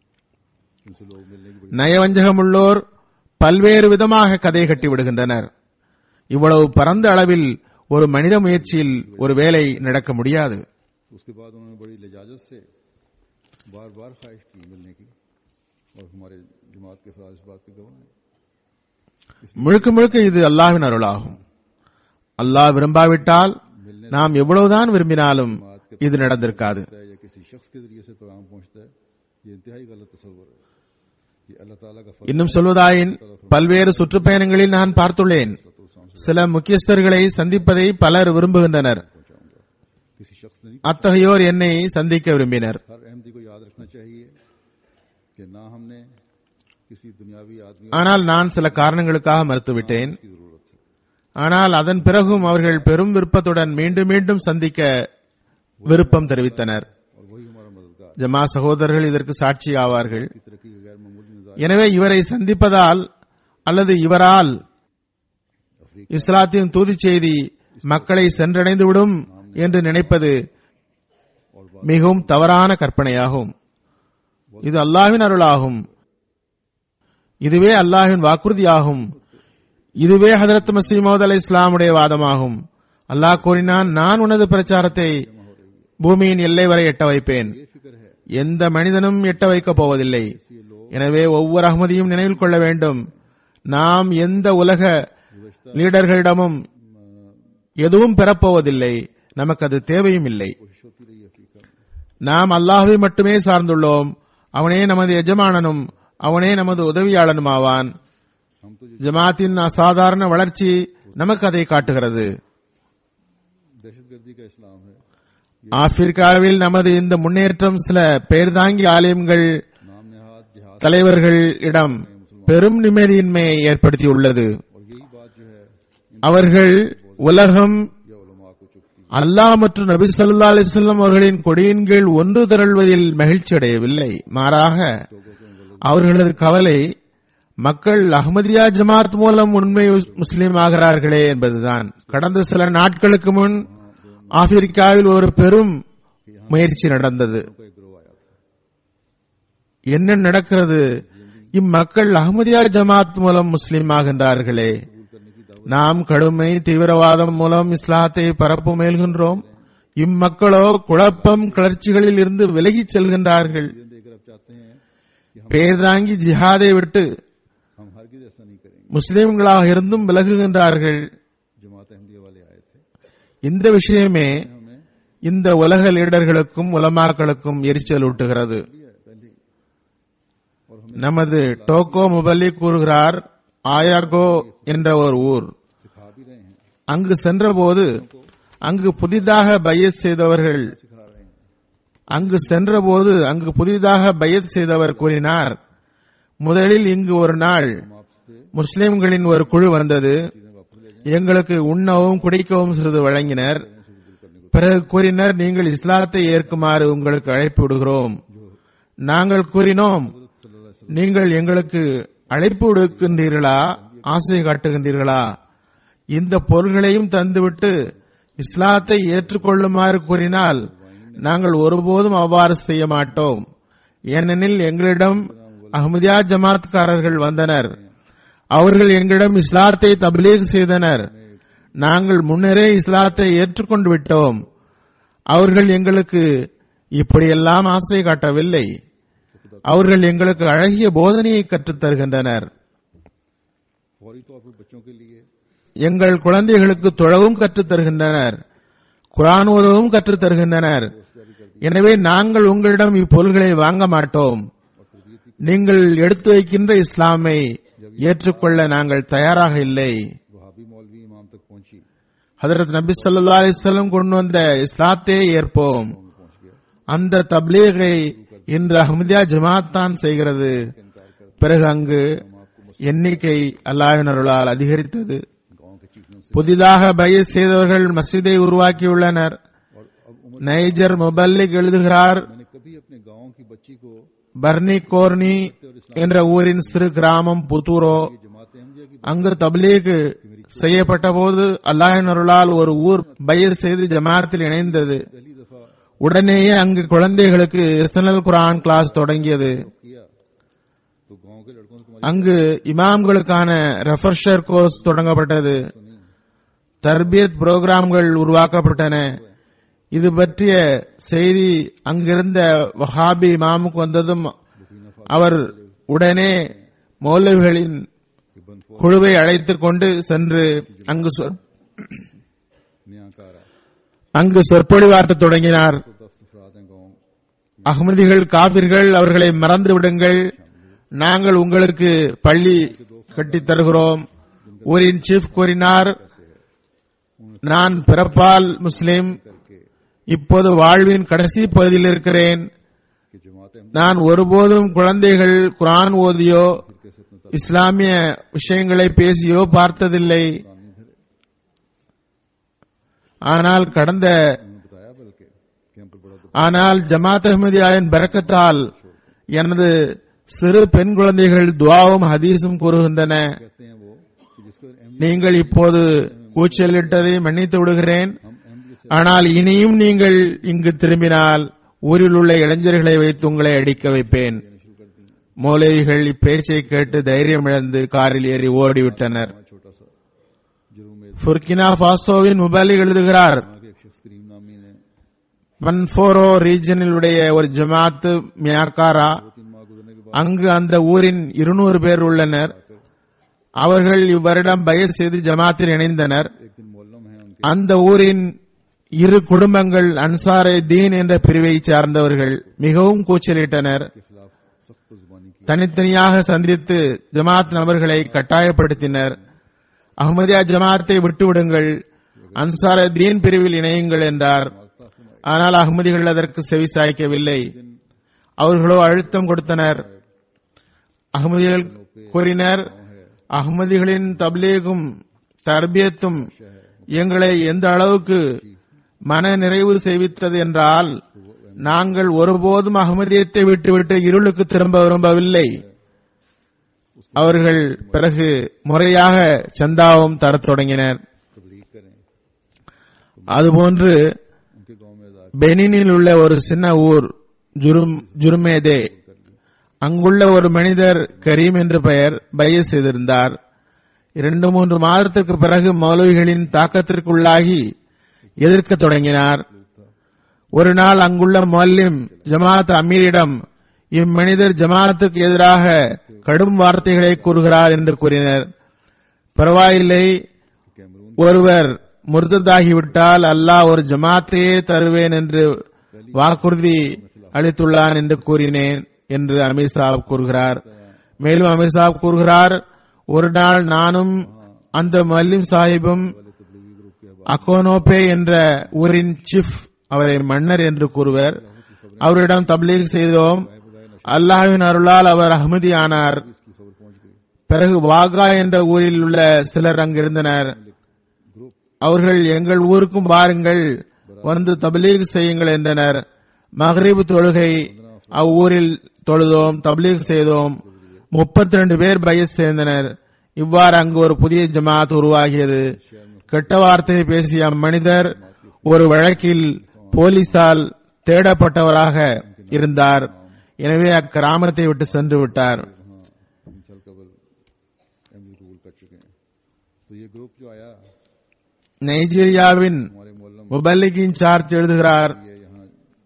उनसे लोग मिलने की बड़ी நயவஞ்சகமுள்ளோர் பல்வேறு விதமாக கதை கட்டி விடுகின்றனர் இவ்வளவு பரந்த அளவில் ஒரு மனித முயற்சியில் ஒரு வேலை நடக்க முடியாது उसके बाद उन्होंने बड़ी लजाजत से बार बार ख्वाहिश की मिलने की और हमारे जमात के अफराज इस बात के गवाह हैं முழுக்க முழுக்க இது அல்லாஹ்வின் அருளாகும் அல்லாஹ் விரும்பாவிட்டால் நாம் எவ்வளவுதான் விரும்பினாலும் இது நடந்திருக்காது है या किसी शख्स के जरिए से पैगाम पहुंचता है ये इंतहाई गलत तस्वर है ये अल्लाह ताला का फर्ज இன்னும் சொல்வதாயின் பல்வேறு சுற்றுப்பயணங்களில் நான் பார்த்துள்ளேன் சில முக்கியஸ்தர்களை சந்திப்பதை பலர் விரும்புகின்றனர் पहुंचाऊंगा किसी शख्स ने नहीं அத்தகையோர் என்னை சந்திக்க விரும்பினர் हर अहमदी को याद रखना चाहिए कि ना हमने किसी दुनियावी आदमी ஆனால் நான் சில காரணங்களுக்காக மறுத்துவிட்டேன் की जरूरत है ஆனால் அதன் பிறகும் அவர்கள் பெரும் விருப்பத்துடன் மீண்டும் மீண்டும் சந்திக்க விருப்பம் தெரிவித்தனர் और वही हमारा मददगार ஜமா சகோதரர்கள் இதற்கு சாட்சி ஆவார்கள் की तरक्की के गैर मामूली मिजाज எனவே இவரை சந்திப்பதால் அல்லது இவரால் இஸ்லாத்தின் தூதிச் செய்தி மக்களை சென்றடைந்துவிடும் என்று நினைப்பது மிகவும் தவறான கற்பனையாகும் இது அல்லாஹ்வின் அருளாகும் இதுவே அல்லாஹ்வின் வாக்குறுதியாகும் இதுவே ஹதரத் மசீமோத் அலை இஸ்லாமுடைய வாதமாகும் அல்லாஹ் கூறினான் நான் உனது பிரச்சாரத்தை பூமியின் எல்லை வரை எட்ட வைப்பேன் फिक्र है எந்த மனிதனும் எட்ட வைக்கப் போவதில்லை எனவே ஒவ்வொரு அகமதியும் நினைவில் கொள்ள வேண்டும் நாம் எந்த உலக லீடர்களிடமும் எதுவும் பெறப்போவதில்லை நமக்கு அது தேவையும் இல்லை कोशिश होती रही अफ्रीका में நாம் அல்லாஹ்வை மட்டுமே சார்ந்துள்ளோம் அவனே நமது எஜமானனும் அவனே நமது உதவியாளனும் ஆவான் हम तो ஜமாத்தின் அசாதாரண வளர்ச்சி நமக்கு அதை காட்டுகிறது दहशतगर्दी का इस्लाम है ஆப்பிரிக்காவில் நமது இந்த முன்னேற்றம் சில பெயர்தாங்கி ஆலயங்கள் नाम नेहाद जिहाद தலைவர்களிடம் பெரும் நிம்மதியின்மையை ஏற்படுத்தியுள்ளது और यही बात जो है इन அவர்கள் உலகம் या उलमा को चुपती அல்லாஹ் மற்றும் நபி ஸல்லல்லாஹு அலைஹி வஸல்லம் அவர்களின் கொடியின் கீழ் ஒன்று திரள்வதில் மகிழ்ச்சி அடையவில்லை மாறாக அவர்களது கவலை மக்கள் அஹ்மதியா ஜமாத் மூலம் உண்மை முஸ்லீம் ஆகிறார்களே என்பதுதான் கடந்த சில நாட்களுக்கு முன் ஆப்பிரிக்காவில் ஒரு பெரும் முயற்சி நடந்தது का एक ग्रोह आया था என்ன நடக்கிறது இம்மக்கள் அஹ்மதியா ஜமாத் மூலம் முஸ்லிம் ஆகின்றார்களே நாம் கடுமை தீவிரவாதம் மூலம் இஸ்லாத்தை பரப்பு முயல்கின்றோம் இம்மக்களோ குழப்பம் கிளர்ச்சிகளில் இருந்து விலகிச் செல்கின்றார்கள் दिन देकर अब चाहते हैं कि हम பேர்தாங்கி ஜிஹாதை விட்டு हम हरगिज ऐसा नहीं करेंगे முஸ்லிம்களாக இருந்தும் விலகுகின்றார்கள் जमात अहमदिया वाले आए थे இந்த விஷயமே हमें இந்த உலக லீடர்களுக்கும் உலமாக்களுக்கும் எரிச்சல் ஊட்டுகிறது लिया है पहले ही। और हमें நமது டோக்கோ முபல்லி கூறுகிறார் ஆயார்கோ என்ற ஒரு ஊர் सिखा भी रहे हैं அங்கு சென்றபோது அங்கு புதிதாக பையத் செய்தவர்கள் सिखा रहे हैं அங்கு சென்றபோது அங்கு புதிதாக பையத் செய்தவர் கூறினார் முதலில் இங்கு ஒரு நாள் हम आपसे முஸ்லிம்களின் ஒரு குழு வந்தது चीजें वापस ले जाएं எங்களுக்கு உண்ணவும் குடிக்கவும் சிறிது வழங்கினர் से दूर करने को பிறகு கூறினர் நீங்கள் இஸ்லாத்தை ஏற்குமாறு உங்களுக்கு அழைப்பு விடுகிறோம் நாங்கள் கூறினோம் हजरत सल्लल्लाहु अलैहि நீங்கள் எங்களுக்கு அழைப்பு விடுக்கின்றீர்களா ஆசை காட்டுகின்றீர்களா இந்த பொருள்களையும் தந்துவிட்டு இஸ்லாத்தை ஏற்றுக்கொள்ளுமாறு கூறினால் நாங்கள் ஒருபோதும் அவ்வாறு செய்ய மாட்டோம் ஏனெனில் எங்களிடம் அஹ்மதியா ஜமாத்காரர்கள் வந்தனர் அவர்கள் எங்களிடம் இஸ்லாத்தை தப்லீக் செய்தனர் நாங்கள் முன்னரே இஸ்லாத்தை ஏற்றுக்கொண்டு விட்டோம் அவர்கள் எங்களுக்கு இப்படியெல்லாம் ஆசை காட்டவில்லை அவர்கள் எங்களுக்கு அழகிய போதனையை கற்றுத் தருகின்றனர் फौरी तौर पर बच्चों के लिए எங்கள் குழந்தைகளுக்கு தொழவும் கற்றுத் தருகின்றனர் குரான் ஓதவும் கற்றுத் தருகின்றனர் எனவே நாங்கள் உங்களிடம் இப்பொருள்களை வாங்க மாட்டோம் நீங்கள் எடுத்து வைக்கின்ற இஸ்லாமை ஏற்றுக்கொள்ள நாங்கள் தயாராக இல்லை वहाबी मौलवी इमाम तक पहुंची ஹதரத் நபி ஸல்லல்லாஹு அலைஹி வஸல்லம் கொண்டு வந்த இஸ்லாத்தையே ஏற்போம் में पहुंच गया அந்த தப்லீகை இன்று அஹ்மதியா ஜமாத் தான் செய்கிறது इनकार कर பிறகு அங்கு எண்ணிக்கை அல்லாஹ்வின் அருளால் அதிகரித்தது गांव के चीखने से புதிதாக பய செய்தவர்கள் மஸ்ஜிதை உருவாக்கியுள்ளனர் और अब उम्र நைஜர் முபல்லிக் எழுதுகிறார் मैंने कभी अपने गांव की बच्ची को பர்னி கோர்னி என்ற ஊரின் சிறு கிராமம் புத்தூரோ ये जमात अहमदिया की அங்கு தப்லீக் செய்யப்பட்ட போது அல்லாஹின் அருளால் ஒரு ஊர் பயிர் செய்து ஜமாத்தில் இணைந்தது पहली दफा உடனேயே அங்கு குழந்தைகளுக்கு இஸ்னல் குரான் கிளாஸ் தொடங்கியது किया तो गांव के लड़कों से तुम्हारी அங்கு இமாம்களுக்கான ரெஃபர்ஷர் கோர்ஸ் தொடங்கப்பட்டது सुनी தர்பியத் புரோகிராம்கள் உருவாக்கப்பட்டன இது பற்றிய செய்தி அங்கிருந்த வஹாபி இமாமுக்கு வந்ததும் அவர் உடனே மௌலவிகளின் कि बनफो குழுவை அழைத்துக் கொண்டு சென்று அங்கு சொற்- न्याकारा அங்கு சொற்பொழிவாற்றத் தொடங்கினார் तो दफ्त अफराद हैं गांव அகமதிகள் காபிர்கள் அவர்களை மறந்து விடுங்கள் நாங்கள் உங்களுக்கு பள்ளி கட்டித் தருகிறோம் ஊரின் சீஃப் கூறினார் நான் பிறப்பால் முஸ்லிம் करके இப்போது வாழ்வின் கடைசி பகுதியில் இருக்கிறேன் कि जमात अहमदिया நான் ஒருபோதும் குழந்தைகள் குரான் ஓதியோ कैसे इतना இஸ்லாமிய விஷயங்களை பேசியோ பார்த்ததில்லை तलान नहीं धरे ஆனால் கடந்த उन्होंने बताया बल्कि कि हम पर बड़ा दुख ஆனால் ஜமாத் அஹ்மதியாவின் பரக்கத்தால் எனது சிறு பெண் குழந்தைகள் துவாவும் ஹதீஸும் கூறுகின்றன कहते हैं वो कि जिसको अहमदिया நீங்கள் இப்போது கூச்சலிட்டதை மன்னித்து விடுகிறேன் हम अहमदिया से ஆனால் இனியும் நீங்கள் இங்கு திரும்பினால் ஊரில் உள்ள இளைஞர்களை வைத்து உங்களை அடிக்க வைப்பேன் शुरू कर दी மௌலவிகள் இப்பேச்சை கேட்டு தைரியம் இழந்து காரில் ஏறி ஓடிவிட்டனர் हमारा छोटा सा जुर्म में புர்கினா பாசோவின் முபாலிக் எழுதுகிறார் वहाँ के एक शख्स करीम नामी ने பன்ஃபோரோ ரீஜனில் உடைய ஒரு ஜமாத்து மியாக்காரா दो तीन माह गुजरने के बाद அங்கு அந்த ஊரின் இருநூறு பேர் உள்ளனர் அவர்கள் இவ்வருடம் பயர் செய்து ஜமாத்தில் இணைந்தனர் एक दिन मोहल्लों में है उनके அந்த ஊரின் இரு குடும்பங்கள் அன்சாரே தீன் என்ற பிரிவை சார்ந்தவர்கள் மிகவும் கூச்சலிட்டனர் खिलाफ सख्त जुबानी की தனித்தனியாக சந்தித்து ஜமாத் நபர்களை கட்டாயப்படுத்தினர் அஹ்மதியா ஜமாத்தை விட்டுவிடுங்கள் அன்சார தீன் பிரிவில் இணையுங்கள் என்றார் ஆனால் அஹ்மதிகள் அதற்கு செவிசாய்க்கவில்லை அவர்களோ அழுத்தம் கொடுத்தனர் அகமதிகள் கூறினர் அகமதிகளின் தப்லீகும் தர்பியத்தும் எங்களை எந்த அளவுக்கு மன நிறைவு செய்வித்தது என்றால் நாங்கள் ஒருபோதும் அகமதியத்தை விட்டுவிட்டு இருளுக்கு திரும்ப விரும்பவில்லை அவர்கள் பிறகு முறையாக சந்தாவும் தரத் தொடங்கினர் तबलीग करें அதுபோன்று उनके गांव में अदा பெனினில் உள்ள ஒரு சின்ன ஊர் ஜுரும் ஜுருமேதே அங்குள்ள ஒரு மனிதர் கரீம் என்று பெயர் பைய செய்திருந்தார் இரண்டு மூன்று மாதத்திற்கு பிறகு மௌலவிகளின் தாக்கத்திற்குள்ளாகி எதிர்க்கத் தொடங்கினார் ஒரு நாள் அங்குள்ள மல்லிம் ஜமாத் அமீரிடம் இம்மனிதர் ஜமாத்துக்கு எதிராக கடும் வார்த்தைகளை கூறுகிறார் என்று கூறினர் பரவாயில்லை कैमरून ஒருவர் முர்ததாகிவிட்டால் அல்லாஹ் ஒரு ஜமாத்தையே தருவேன் என்று வாக்குறுதி அளித்துள்ளான் என்று கூறினேன் என்று அமீர் சாப் கூறுகிறார் மேலும் அமீர் சாப் கூறுகிறார் ஒரு நாள் நானும் அந்த மல்லிம் சாஹிபும் அகோனோபே என்ற ஊரின் சீஃப் அவரை மன்னர் என்று கூறுவர் அவரிடம் தப்லீக் செய்தோம் அல்லாஹ்வின் அருளால் அவர் அஹ்மதி ஆனார் इसकी खबर पहुंच गई பிறகு வாகா என்ற ஊரில் உள்ள சிலர் அங்கிருந்தனர் அவர்கள் எங்கள் ஊருக்கும் வாருங்கள் வந்து தப்லீக் செய்யுங்கள் என்றனர் மஹ்ரிப் தொழுகை அவ்வூரில் தொழுதோம் தப்லீக் செய்தோம் முப்பத்தி ரெண்டு பேர் பயஸ் சேர்ந்தனர் இவ்வாறு அங்கு ஒரு புதிய ஜமாத் உருவாகியது கெட்ட வார்த்தை பேசிய அம்மனிதர் ஒரு வழக்கில் போலீசால் தேடப்பட்டவராக இருந்தார் எனவே அக்கிராமத்தை விட்டு சென்று விட்டார் हाँ तीन साल कबल एमडी कबूल कर चुके हैं तो ये ग्रुप जो आया நைஜீரியாவின் हमारे मोहल्ला में முபல்லிகின் சார்ஜ் எழுதுகிறார் ये यहाँ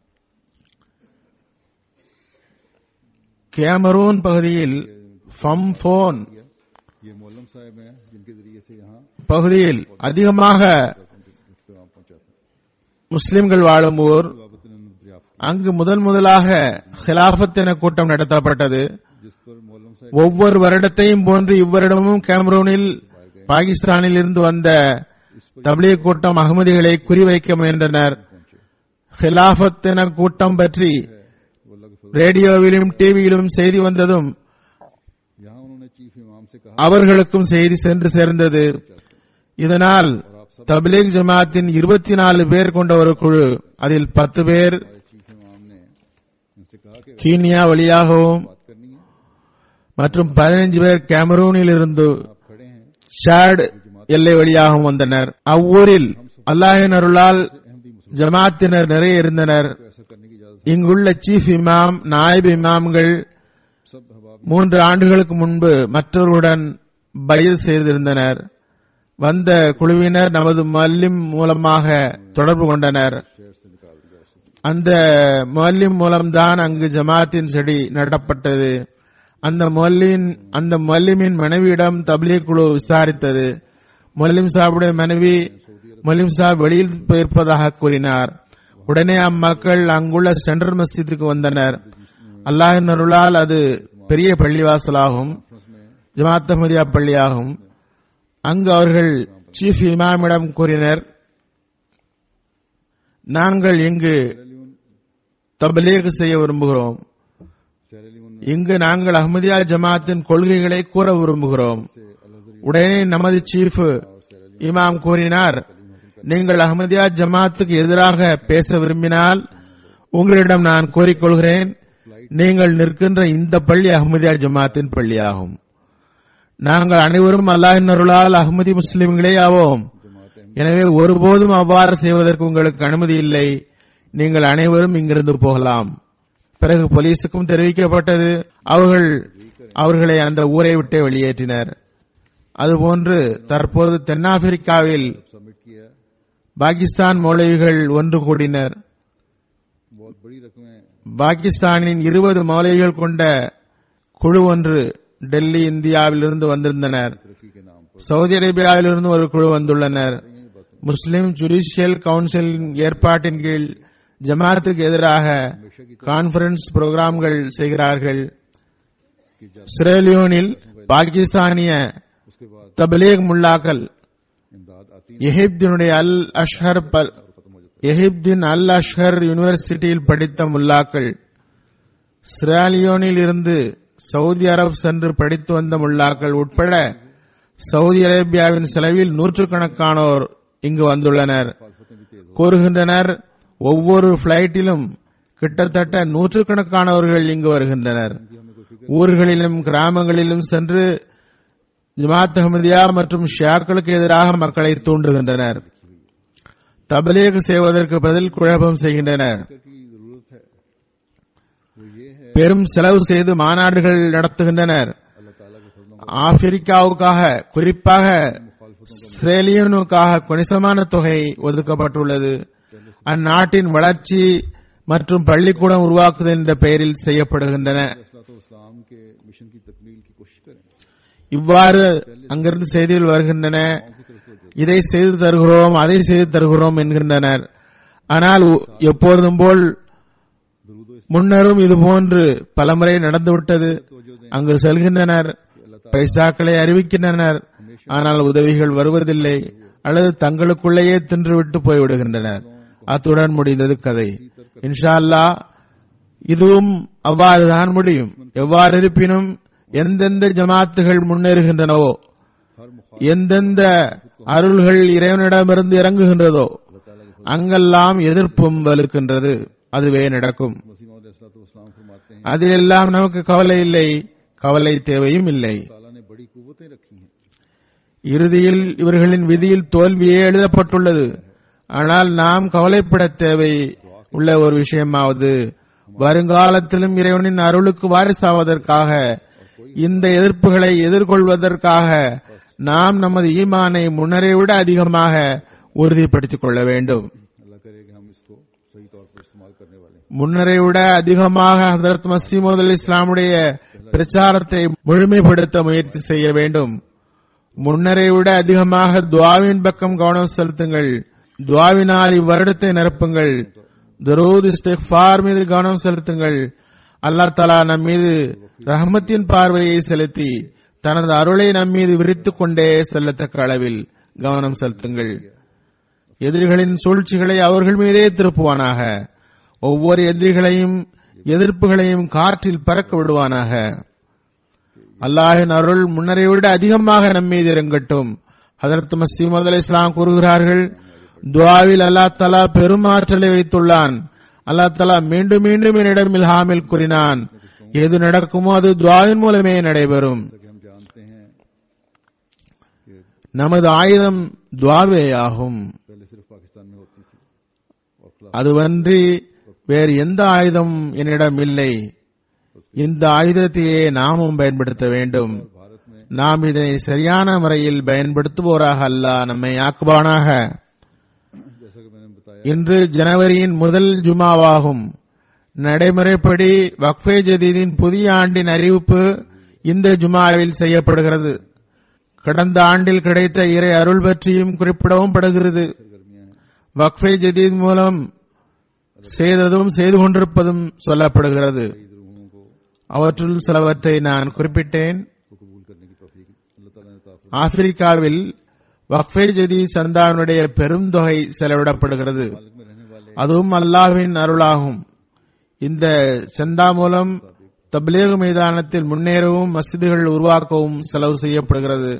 கேமரூன் பகுதியில் ஃபம்போன் किया ये मोहल्लम साहब हैं जिनके जरिए से यहाँ பகுதியில் அதிகமாக इख्तिमाम पहुंचा था முஸ்லிம்கள் வாழும் ஊர் बाबत ने दरियाफ्त அங்கு முதன் முதலாக ஹிலாஃபத் என கூட்டம் நடத்தப்பட்டது की जिस पर मोहल्लम साहब ஒவ்வொரு வருடத்தையும் போன்று இவ்வருடமும் கேமரூனில் பாகிஸ்தானில் இருந்து வந்த தப்லீக் கூட்டம் அகமதிகளை குறிவைக்க முயன்றனர் ஹிலாஃபத் என கூட்டம் பற்றி वो अल्लाह के फजल ரேடியோவிலும் டிவியிலும் செய்தி வந்ததும் यहाँ उन्होंने चीफ इमाम से कहा அவர்களுக்கும் செய்தி சென்று சேர்ந்தது இதனால் தப்லீக் ஜமாத்தின் இருபத்தி நாலு பேர் கொண்ட ஒரு குழு அதில் பத்து பேர் हमारे चीफ इमाम ने इनसे कहा कि கீனியா வழியாகவும் बात करनी है மற்றும் பதினைஞ்சு பேர் கேமரூனில் இருந்து आप खड़े हैं ஷாட் எல்லை வழியாகவும் வந்தனர் அவ்வூரில் அல்லாஹின் அருளால் अहमदी मुसलमान ஜமாத்தினர் நிறைய இருந்தனர் को ऐसा करने की इजाजत இங்குள்ள சீஃப் இமாம் நாயிப் இமாம்கள் सब हबाब மூன்று ஆண்டுகளுக்கு முன்பு மற்றவர்களுடன் பயில் செய்திருந்தனர் வந்த குழுவினர் நமது மல்லிம் மூலமாக தொடர்பு கொண்டனர் शहर से निकाल दिया उसने அந்த மல்லிம் மூலம்தான் அங்கு ஜமாத்தின் செடி நடப்பட்டது அந்த மொல்லின் அந்த மல்லிமின் மனைவியிடம் தப்லீக் குழு விசாரித்தது மொல்லிம் சாஹிபுடைய மனைவி மொல்லிம் சாஹிப் வெளியில் போயிருப்பதாக கூறினார் உடனே அம்மக்கள் அங்குள்ள சென்ட்ரல் மஸ்ஜிதுக்கு வந்தனர் அல்லாஹின் அருளால் அது பெரிய பள்ளிவாசலாகும் ஜமாத் அஹ்மதியா பள்ளியாகும் அங்கு அவர்கள் சீஃப் இமாமிடம் கூறினர் நாங்கள் இங்கு தபலீக் செய்ய விரும்புகிறோம் सैर अली उन இங்கு நாங்கள் அஹ்மதியா ஜமாத்தின் கொள்கைகளை கூற விரும்புகிறோம் உடனே நமது சீஃப் இமாம் கூறினார் நீங்கள் அஹ்மதியா ஜமாத்துக்கு எதிராக பேச விரும்பினால் உங்களிடம் நான் கோரிக்கொள்கிறேன் நீங்கள் நிற்கின்ற இந்த பள்ளி அஹ்மதியா ஜமாத்தின் பள்ளியாகும் நாங்கள் அனைவரும் அல்லாஹின் அருளால் அஹ்மதி முஸ்லிம்களே ஆவோம் எனவே ஒருபோதும் அவ்வாறு செய்வதற்கு உங்களுக்கு அனுமதி இல்லை நீங்கள் அனைவரும் இங்கிருந்து போகலாம் பிறகு போலீசுக்கும் தெரிவிக்கப்பட்டது அவர்கள் அவர்களை அந்த ஊரை விட்டு வெளியேற்றினர் அதுபோன்று தற்போது தென்னாப்பிரிக்காவில் सबमिट किया பாகிஸ்தான் மௌலவிகள் ஒன்று கூடினர் बहुत बड़ी रकमें பாகிஸ்தானின் இருபது மௌலவிகள் கொண்ட குழு ஒன்று டெல்லி இந்தியாவிலிருந்து வந்திருந்தனர் तरक्की के नाम पर சவுதி அரேபியாவிலிருந்து ஒரு குழு வந்துள்ளனர் முஸ்லிம் ஜுடிஷியல் கவுன்சிலின் ஏற்பாட்டின் கீழ் ஜமாத்துக்கு எதிராக கான்பரன்ஸ் புரோகிராம்கள் செய்கிறார்கள் சிரேலியோனில் பாகிஸ்தானிய उसके बाद தபலீக் முல்லாக்கள் इमदाद आती எஹிப்தினுடைய அல் அஷ்ஹர் பல் எஹிப்தின் அல் அஷ்ஹர் யூனிவர்சிட்டியில் படித்த முல்லாக்கள் சிராலியோனில் இருந்து சவுதி அரபு சென்று படித்து வந்த முல்லாக்கள் உட்பட சவுதி அரேபியாவின் செலவில் நூற்றுக்கணக்கானோர் இங்கு வந்துள்ளனர் मुखालफतें भी तेज கூறுகின்றனர் ஒவ்வொரு பிளைட்டிலும் கிட்டத்தட்ட நூற்றுக்கணக்கானவர்கள் இங்கு வருகின்றனர் ஊர்களிலும் கிராமங்களிலும் சென்று ஜமாத் அஹமதியா மற்றும் ஷியாக்களுக்கு எதிராக மக்களை தூண்டுகின்றனர் தபலீக் செய்வதற்கு பதில் குழப்பம் செய்கின்றனர் की जरूरत है वो ये है பெரும் செலவு செய்து மாநாடுகள் நடத்துகின்றனர் अल्लाह ताला के फजलों ஆப்பிரிக்காவுக்காக குறிப்பாக சிரேலியனுக்காக கணிசமான தொகை ஒதுக்கப்பட்டுள்ளது அந்நாட்டின் வளர்ச்சி மற்றும் பள்ளிக்கூடம் உருவாக்குதல் என்ற பெயரில் செய்யப்படுகின்றன को इस्लाम के मिशन की तकमील की कोशिश करें இவ்வாறு அங்கிருந்து செய்திகள் வருகின்றன இதை செய்து தருகிறோம் அதை செய்து தருகிறோம் என்கின்றனர் ஆனால் உ- எப்பொழுதும் போல் முன்னரும் இதுபோன்று பலமுறை நடந்துவிட்டது அங்கு செல்கின்றனர் பைசாக்களை அறிவிக்கின்றனர் ஆனால் உதவிகள் வருவதில்லை அல்லது தங்களுக்குள்ளேயே தின்றுவிட்டு போய்விடுகின்றனர் அத்துடன் முடிந்தது கதை இன்ஷா அல்லாஹ் இதுவும் அவ்வாறுதான் முடியும் எவ்வாறு இருப்பினும் எந்தெந்த ஜமாத்துகள் முன்னேறுகின்றனவோ எந்தெந்த அருள்கள் இறைவனிடமிருந்து இறங்குகின்றதோ அங்கெல்லாம் எதிர்ப்பும் வலுக்கின்றது அதுவே நடக்கும் मसीम इस्लाम फरमाते हैं அதிலெல்லாம் நமக்கு கவலை இல்லை கவலை தேவையும் இல்லை ताला ने बड़ी कुवतें रखी हैं இறுதியில் இவர்களின் விதியில் தோல்வியே எழுதப்பட்டுள்ளது ஆனால் நாம் கவலைப்பட தேவை உள்ள ஒரு விஷயமாவது வருங்காலத்திலும் இறைவனின் அருளுக்கு வாரிசாவதற்காக இந்த எதிர்ப்புகளை எதிர்கொள்வதற்காக நாம் நமது ஈமானை முன்னரை விட அதிகமாக உறுதிப்படுத்திக் கொள்ள வேண்டும் अल्लाह करे कि हम इसको सही तौर पर इस्तेमाल करने वाले हैं முன்னரை விட அதிகமாக ஹதரத் மசீமது அலி இஸ்லாமுடைய பிரச்சாரத்தை முழுமைப்படுத்த முயற்சி செய்ய வேண்டும் முன்னரை விட அதிகமாக துவாவின் பக்கம் கவனம் செலுத்துங்கள் துவாவினால் இவ்வருடத்தை நிரப்புங்கள் துரூத் இஸ்திக்ஃபார் மீது கவனம் செலுத்துங்கள் அல்லாஹ் தலா நம் மீது ரஹமத்தின் பார்வையை செலுத்தி தனது அருளை நம் மீது விரித்துக் கொண்டே செல்லத்தக்க அளவில் கவனம் செலுத்துங்கள் எதிரிகளின் சூழ்ச்சிகளை அவர்கள் மீதே திருப்புவானாக ஒவ்வொரு எதிரிகளையும் எதிர்ப்புகளையும் காற்றில் பறக்க விடுவானாக அல்லாஹின் அருள் முன்னரை விட அதிகமாக நம்மீது இறங்கட்டும் ஹதரத் மசீமது அலி இஸ்லாம் கூறுகிறார்கள் துவாவில் அல்லாஹ் தலா பெரும் ஆற்றலை வைத்துள்ளான் அல்லாஹ் தலா மீண்டும் மீண்டும் என்னிடம் இல்ஹாமில் கூறினான் எது நடக்குமோ அது துவாவின் மூலமே நடைபெறும் कि हम जानते हैं நமது ஆயுதம் துவாவே ஆகும் पहले सिर्फ पाकिस्तान में होती थी और खिलाफ அதுவன்றி வேறு எந்த ஆயுதம் என்னிடம் இல்லை இந்த ஆயுதத்தையே நாமும் பயன்படுத்த வேண்டும் भारत में நாம் இதனை சரியான முறையில் பயன்படுத்துவோராக அல்லாஹ் நம்மை ஆக்குவானாக जैसा कि मैंने बताया இன்று ஜனவரியின் முதல் ஜுமாவாகும் நடைமுறைப்படி வக்ஃபே ஜதீதின் புதிய ஆண்டின் அறிவிப்பு இந்த ஜுமாவில் செய்யப்படுகிறது கடந்த ஆண்டில் கிடைத்த இறை அருள் பற்றியும் குறிப்பிடவும் படுகிறது வக்ஃபே ஜதீத் மூலம் செய்ததும் செய்து கொண்டிருப்பதும் சொல்லப்படுகிறது रूहों को அவற்றுள் சிலவற்றை நான் குறிப்பிட்டேன் को कबूल करने की तौफीक अल्लाह ताला ने ताफ़ ஆப்பிரிக்காவில் வக்ஃபே ஜதீத் சந்தாவினுடைய பெரும் தொகை செலவிடப்படுகிறது मालिक में रहने वाले அதுவும் அல்லாஹ்வின் அருளாகும் இந்த சந்தா மூலம் தப்லீக் மைதானத்தில் முன்னேறவும் மஸ்ஜிதுகள் உருவாக்கவும் செலவு செய்யப்படுகிறது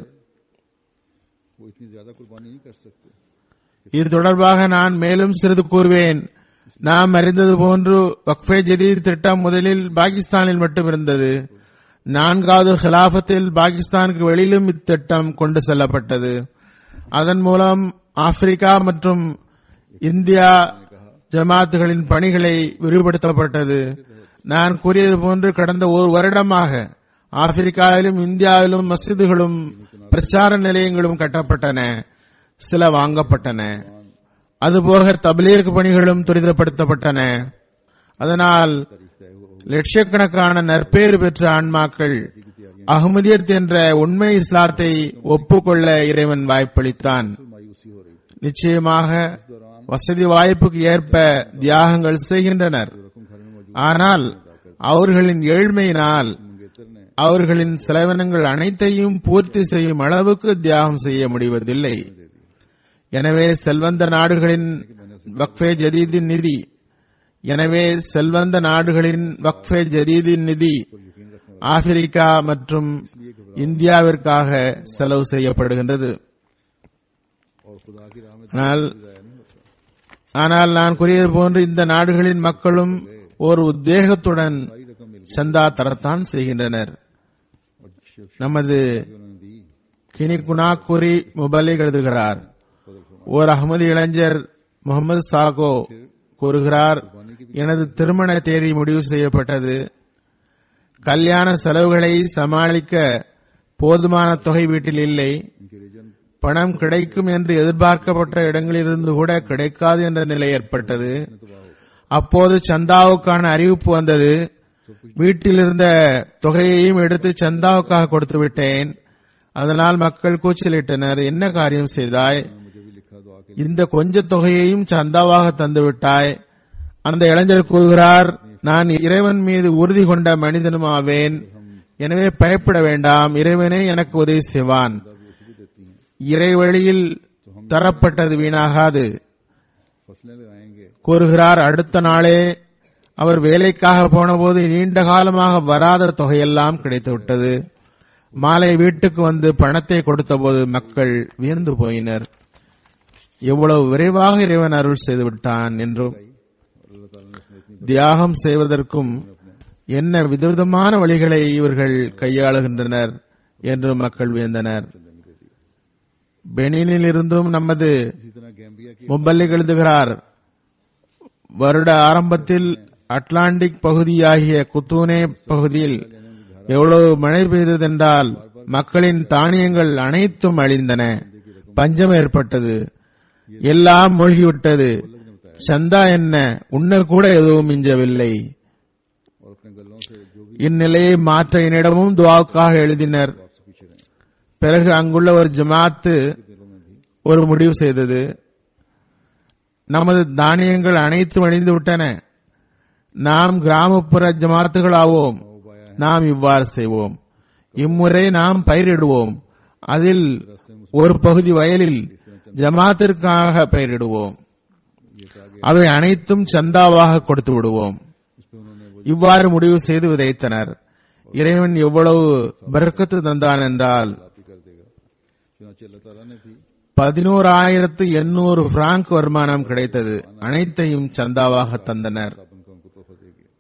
वो इतनी ज्यादा कुर्बानी नहीं कर सकते இது தொடர்பாக நான் மேலும் சிறிது கூறுவேன் நாம் அறிந்தது போன்று வக்ஃபே ஜதீத் திட்டம் முதலில் பாகிஸ்தானில் மட்டும் இருந்தது நான்காவது ஹிலாபத்தில் பாகிஸ்தானுக்கு வெளியிலும் இத்திட்டம் கொண்டு செல்லப்பட்டது அதன் மூலம் ஆப்பிரிக்கா மற்றும் இந்தியா ஜமாத்துகளின் பணிகளை விரிவுபடுத்தப்பட்டது நான் கூறியது போன்று கடந்த ஒரு வருடமாக ஆப்பிரிக்காவிலும் இந்தியாவிலும் மஸ்ஜிதுகளும் பிரச்சார நிலையங்களும் கட்டப்பட்டன சில வாங்கப்பட்டன அதுபோக தப்லீக் பணிகளும் துரிதப்படுத்தப்பட்டன அதனால் லட்சக்கணக்கான நற்பேறு பெற்ற ஆன்மாக்கள் அகமதியத் என்ற உண்மை இஸ்லாத்தை ஒப்புக்கொள்ள இறைவன் வாய்ப்பளித்தான் मायूसी हो रही थी நிச்சயமாக வசதி வாய்ப்புக்கு ஏற்ப தியாகங்கள் செய்கின்றனர் रकम घर में मौजूद ஆனால் அவர்களின் ஏழ்மையினால் मंगेतर ने அவர்களின் செலவினங்கள் அனைத்தையும் பூர்த்தி செய்யும் அளவுக்கு தியாகம் செய்ய முடிவதில்லை எனவே செல்வந்த நாடுகளின் வக்ஃபே ஜதீதின் நிதி எனவே செல்வந்த நாடுகளின் வக்ஃபே ஜதீதின் நிதி ஆப்பிரிக்கா மற்றும் இந்தியாவிற்காக செலவு செய்யப்படுகின்றது और खुदा की राह में ஆனால் जाया नहीं होता ஆனால் நான் கூறியது போன்று இந்த நாடுகளின் மக்களும் ஒரு உத்வேகத்துடன் सारी रकम मिल சந்தா தரத்தான் செய்கின்றனர் और शिव நமது उन्होंने दी கினிகுனா கூறி முபலிக் எழுதுகிறார் ஓர் அகமது இளைஞர் முகமது சாகோ கூறுகிறார் எனது திருமண தேதி முடிவு செய்யப்பட்டது கல்யாண செலவுகளை சமாளிக்க போதுமான தொகை வீட்டில் இல்லை इनके रीजन பணம் கிடைக்கும் என்று எதிர்பார்க்கப்பட்ட இடங்களிலிருந்து கூட கிடைக்காது என்ற நிலை ஏற்பட்டது அப்போது சந்தாவுக்கான அறிவிப்பு வந்தது வீட்டில் இருந்த தொகையையும் எடுத்து சந்தாவுக்காக கொடுத்து விட்டேன் அதனால் மக்கள் கூச்சலிட்டனர் என்ன காரியம் செய்தாய் मुझे भी लिखा दुआ के இந்த கொஞ்ச தொகையையும் சந்தாவாக தந்து விட்டாய் அந்த இளைஞர் கூறுகிறார் நான் இறைவன் மீது உறுதி கொண்ட மனிதனும் ஆவேன் எனவே பயப்பட வேண்டாம் இறைவனே எனக்கு உதவி செய்வான் वो उसे भी देती हैं இறைவழியில் தரப்பட்டது வீணாகாது फसलें लगाएंगे கூறுகிறார் அடுத்த நாளே அவர் வேலைக்காக போனபோது நீண்ட காலமாக வராத தொகையெல்லாம் கிடைத்துவிட்டது மாலை வீட்டுக்கு வந்து பணத்தை கொடுத்தபோது மக்கள் வியந்து போயினர் எவ்வளவு விரைவாக இறைவன் அருள் செய்து விட்டான் என்றும் और अल्लाह ताला ने उसमें इतनी தியாகம் செய்வதற்கும் என்ன விதவிதமான வழிகளை இவர்கள் கையாளுகின்றனர் என்று மக்கள் வியந்தனர் जमीन दे दी பெனினில் இருந்தும் நமது इसी तरह गैम्बिया की மும்பல்லிக் எழுதுகிறார் வருட ஆரம்பத்தில் அட்லாண்டிக் பகுதியாகிய குத்தூனே பகுதியில் எவ்வளவு மழை பெய்ததென்றால் மக்களின் தானியங்கள் அனைத்தும் அழிந்தன பஞ்சம் ஏற்பட்டது எல்லாம் மூழ்கிவிட்டது சந்தா என்ன உன்னர் கூட எதுவும் மிஞ்சவில்லை और अपने गलों से जो भी இந்நிலையை மாற்ற என்னிடமும் துவாவுக்காக எழுதினர் आपसे पूछे रहे பிறகு அங்குள்ள ஒரு ஜமாத்து दिलों में भी ஒரு முடிவு செய்தது நமது தானியங்கள் அனைத்தும் அழிந்து விட்டன நாம் கிராமப்புற ஜமாத்துகளாவோம் நாம் இவ்வாறு செய்வோம் இம்முறை நாம் பயிரிடுவோம் அதில் ஒரு பகுதி வயலில் ஜமாத்திற்காக பயிரிடுவோம் ये कहा गया அவை அனைத்தும் சந்தாவாக கொடுத்து விடுவோம் इस पे उन्होंने वो இவ்வாறு முடிவு செய்து விதைத்தனர் இறைவன் எவ்வளவு பரக்கத்து தந்தான் என்றால் लापी कर देगा चुनाचे अल्लाह ताला ने भी பதினோராயிரத்து எண்ணூறு பிராங்க் வருமானம் கிடைத்தது அனைத்தையும் சந்தாவாக தந்தனர் अपन का उनको तोहफा दे गया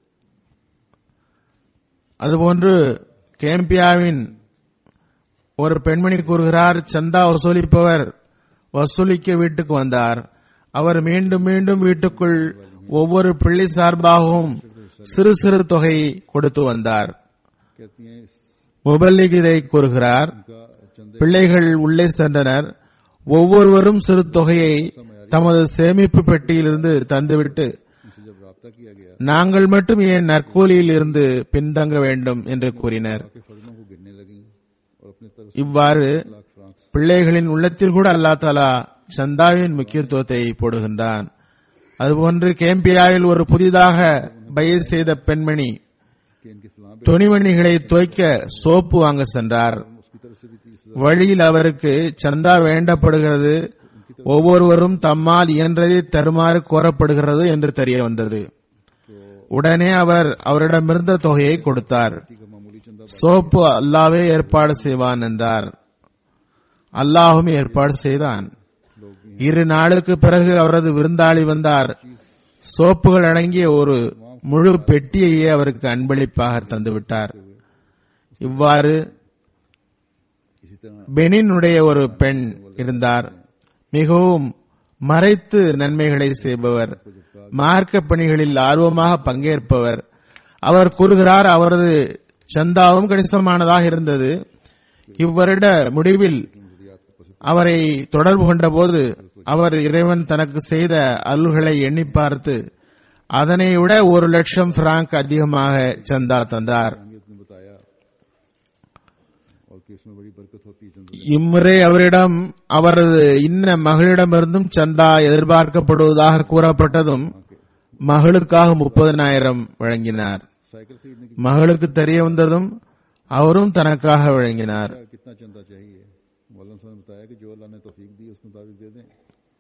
அதுபோன்று கேம்பியாவின் ஒரு பெண்மணி கூறுகிறார் சந்தா வசூலிப்பவர் வசூலிக்க வீட்டுக்கு வந்தார் அவர் மீண்டும் மீண்டும் வீட்டுக்குள் ஒவ்வொரு பிள்ளை சார்பாகவும் சிறு சிறு தொகை கொடுத்து வந்தார் कहती हैं इस முபல்லிக் இதை கூறுகிறார் का चंदे பிள்ளைகள் உள்ளே சென்றனர் ஒவ்வொருவரும் சிறு தொகையை தமது சேமிப்பு பெட்டியிலிருந்து தந்துவிட்டு उनसे जब रबता किया गया நாங்கள் மட்டும் ஏன் நற்கூலியில் இருந்து பின்தங்க வேண்டும் என்று கூறினர் के फजलों को गिरने लगी और अपने तरफ இவ்வாறு से लाख फ्रांस பிள்ளைகளின் உள்ளத்தில் கூட அல்லா தாலா சந்தாவின் முக்கியத்துவத்தை போடுகின்றான் அதுபோன்று கேம்பியாவில் ஒரு புதிதாக பயிர் செய்த பெண்மணி के इनके फलां पे துணிமணிகளை துவைக்க சோப்பு வாங்க சென்றார் उसकी तरफ से भी तीस வழியில் அவருக்கு சந்தா வேண்டப்படுகிறது ஒவ்வொருவரும் தம்மால் இயன்றதை தருமாறு கோரப்படுகிறது என்று தெரிய வந்தது உடனே அவர் அவரிடமிருந்த தொகையை கொடுத்தார் का मामूली चंदा சோப்பு அல்லாவே ஏற்பாடு செய்வான் என்றார் அல்லாஹும் ஏற்பாடு செய்தான் लोग भी இரு நாளுக்கு பிறகு அவரது விருந்தாளி வந்தார் சோப்புகள் அடங்கிய ஒரு முழு பெட்டியையே அவருக்கு அன்பளிப்பாக தந்துவிட்டார் இவ்வாறு इसी तरह பெனினுடைய ஒரு பெண் இருந்தார் மிகவும் மறைத்து நன்மைகளை செய்பவர் மார்க்க பணிகளில் ஆர்வமாக பங்கேற்பவர் அவர் கூறுகிறார் அவரது சந்தாவும் கணிசமானதாக இருந்தது இவ்வருட முடிவில் அவரை தொடர்பு கொண்டபோது அவர் இறைவன் தனக்கு செய்த அருள்களை எண்ணி பார்த்து அதனை விட ஒரு லட்சம் பிராங்க் அதிகமாக சந்தா தந்தார் अहमियत ने बताया और कि इसमें बड़ी बरकत होती है चंदा இம்முறை அவரிடம் அவரது இன்ன மகளிடமிருந்தும் சந்தா எதிர்பார்க்கப்படுவதாக கூறப்பட்டதும் மகளுக்காக முப்பதனாயிரம் வழங்கினார் साइकिल खरीदने की மகளுக்கு தெரிய வந்ததும் அவரும் தனக்காக வழங்கினார் क्या- कितना चंदा चाहिए मौलाना साहब ने बताया कि जो अल्लाह ने तौफीक दी उसके मुताबिक दे दें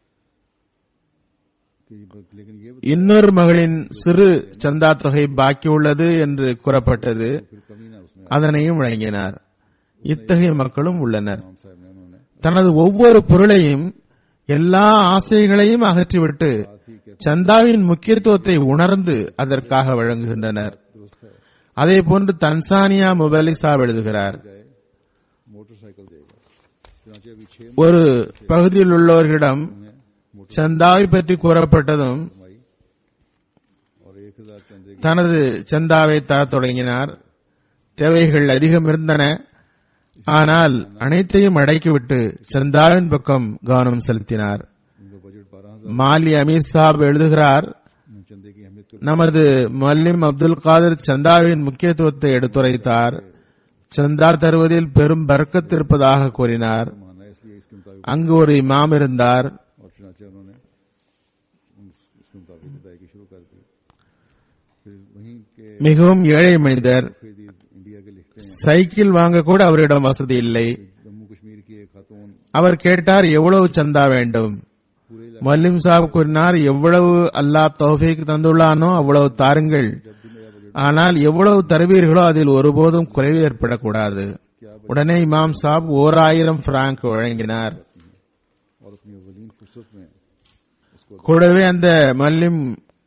कि लेकिन ये बताया இன்னொரு மகளின் சிறு சந்தா தொகை பாக்கி உள்ளது என்று கூறப்பட்டது फिर कमी ना उसमें அதனையும் வழங்கினார் இத்தகைய மக்களும் உள்ளனர் इमाम साहब ने उन्होंने தனது ஒவ்வொரு பொருளையும் எல்லா ஆசைகளையும் அகற்றிவிட்டு சந்தாவின் முக்கியத்துவத்தை உணர்ந்து அதற்காக வழங்குகின்றனர் दुरुस्त है அதே போன்று தன்சானியா முபலிசா எழுதுகிறார் जाए मोटरसाइकिल देगा चुनाचे अभी छह ஒரு பகுதியில் உள்ளவர்களிடம் में मोटर சந்தாவை பற்றி கூறப்பட்டதும் कमाई और एक हजार चंदे की தனது சந்தாவை தர தொடங்கினார் தேவைகள் அதிகம் இருந்தன ஆனால் அனைத்தையும் அடக்கிவிட்டு சந்தாவின் பக்கம் கவனம் செலுத்தினார் उनका बजट बारह हजार மாலி அமீர் சாப் எழுதுகிறார் चंदे की अहमियत को நமது மல்லிம் அப்துல் காதர் சந்தாவின் முக்கியத்துவத்தை எடுத்துரைத்தார் சந்தா தருவதில் பெரும் பர்க்கத் இருப்பதாக கூறினார் माना है इसलिए इसके मुताबिक அங்கு ஒரு இமாம் இருந்தார் और चुनाचे उन्होंने उन- इसके मुताबिक अदायगी शुरू कर दी फिर वहीं के மிகவும் ஏழை மனிதர் खरीदी इंडिया के लिखते हैं சைக்கிள் வாங்க கூட அவரிடம் வசதி இல்லை जम्मू कश्मीर की एक खातून அவர் கேட்டார் எவ்வளவு சந்தா வேண்டும் पूरे इलाके மல்லிம் சாப் கூறினார் எவ்வளவு அல்லாஹ் தௌஃபீக் தந்துள்ளானோ அவ்வளவு தாருங்கள் जब भी नया बजट ஆனால் எவ்வளவு தருவீர்களோ அதில் ஒருபோதும் குறைவு ஏற்படக்கூடாது உடனே இமாம் சாப் ஓர் ஆயிரம் பிராங்க் வழங்கினார் और अपनी अवलीन फुर्सत में उसको கூடவே அந்த மல்லிம்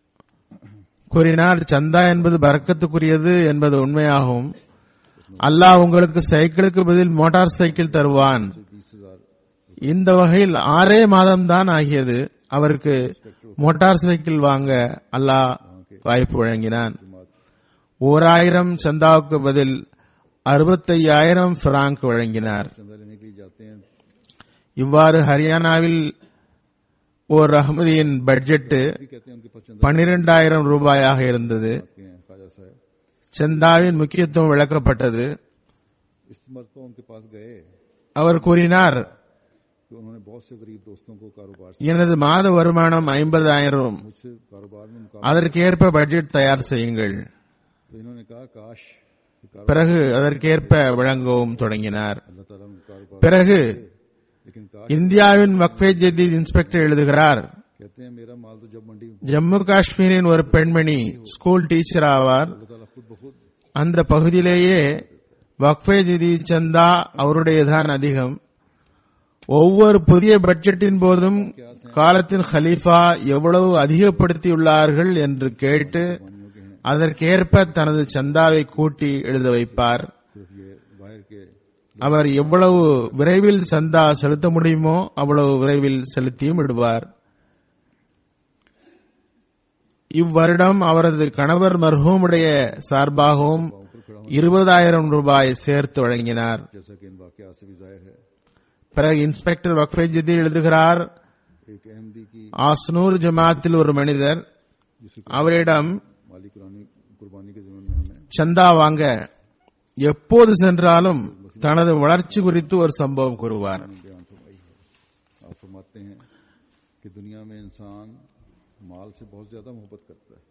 கூறினார் சந்தா என்பது பறக்கத்துக்குரியது என்பது உண்மையாகும் அல்லாஹ் உங்களுக்கு சைக்கிளுக்கு பதில் மோட்டார் சைக்கிள் தருவான் बीस हजार இந்த வகையில் ஆறே மாதம்தான் ஆகியது அவருக்கு மோட்டார் சைக்கிள் வாங்க அல்லாஹ் வாய்ப்பு வழங்கினான் ஓர் ஆயிரம் சந்தாவுக்கு பதில் அறுபத்தையாயிரம் பிராங்க் வழங்கினார் चंदा लेने के लिए जाते हैं இவ்வாறு ஹரியானாவில் ஓர் அகமதியின் பட்ஜெட் भी कहते हैं उनके पास चंदा பன்னிரெண்டாயிரம் ரூபாயாக இருந்தது आते हैं खाजा साहब சந்தாவின் முக்கியத்துவம் விளக்கப்பட்டது इस मरतबा उनके पास गए அவர் கூறினார் कि उन्होंने बहुत से गरीब दोस्तों को कारोबार से எனது மாத வருமானம் ஐம்பதாயிரம் मुझसे कारोबार में मुकाबला அதற்கேற்ப பட்ஜெட் தயார் செய்யுங்கள் तो इन्होंने कहा काश कि कारोबार பிறகு அதற்கேற்ப வழங்கவும் தொடங்கினார் अल्लाह ताला में कारोबार பிறகு लेकिन काश இந்தியாவின் வக்ஃபே ஜதீத் இன்ஸ்பெக்டர் எழுதுகிறார் कहते हैं मेरा माल तो जब मंडी में ஜம்மு காஷ்மீரின் ஒரு பெண்மணி ஸ்கூல் டீச்சர் ஆவார் अल्लाह ताला खुद ब खुद அந்த பகுதியிலேயே வக்ஃபே ஜதீத் சந்தா அவருடையதான் அதிகம் ஒவ்வொரு புதிய பட்ஜெட்டின் போதும் காலத்தின் खलीफा எவ்வளவு அதிகப்படுத்தியுள்ளார்கள் என்று கேட்டு मानियों के हैं அதற்கேற்ப தனது சந்தாவை கூட்டி எழுத வைப்பார் सिर्फ ये बाहर के அவர் எவ்வளவு விரைவில் சந்தா செலுத்த முடியுமோ அவ்வளவு விரைவில் செலுத்தியும் விடுவார் இவ்வருடம் அவரது கணவர் மர்ஹூமுடைய சார்பாகவும் ऊपर खड़ा हूं இருபதாயிரம் ரூபாய் சேர்த்து வழங்கினார் जैसा कि इन वाकयात से भी जाहिर है பிறகு இன்ஸ்பெக்டர் வக்ஃபே ஜதி எழுதுகிறார் एक अहमदी की ஆஸ்னூர் ஜமாத்தில் ஒரு மனிதர் जिसकी அவரிடம் माली कुरानी कुर्बानी के जमीन में हमें சந்தா வாங்க எப்போது சென்றாலும் தனது வளர்ச்சி குறித்து ஒரு சம்பவம் கூறுவார் बयान फरमाई है आप फरमाते हैं कि दुनिया में इंसान माल से बहुत ज्यादा मोहब्बत करता है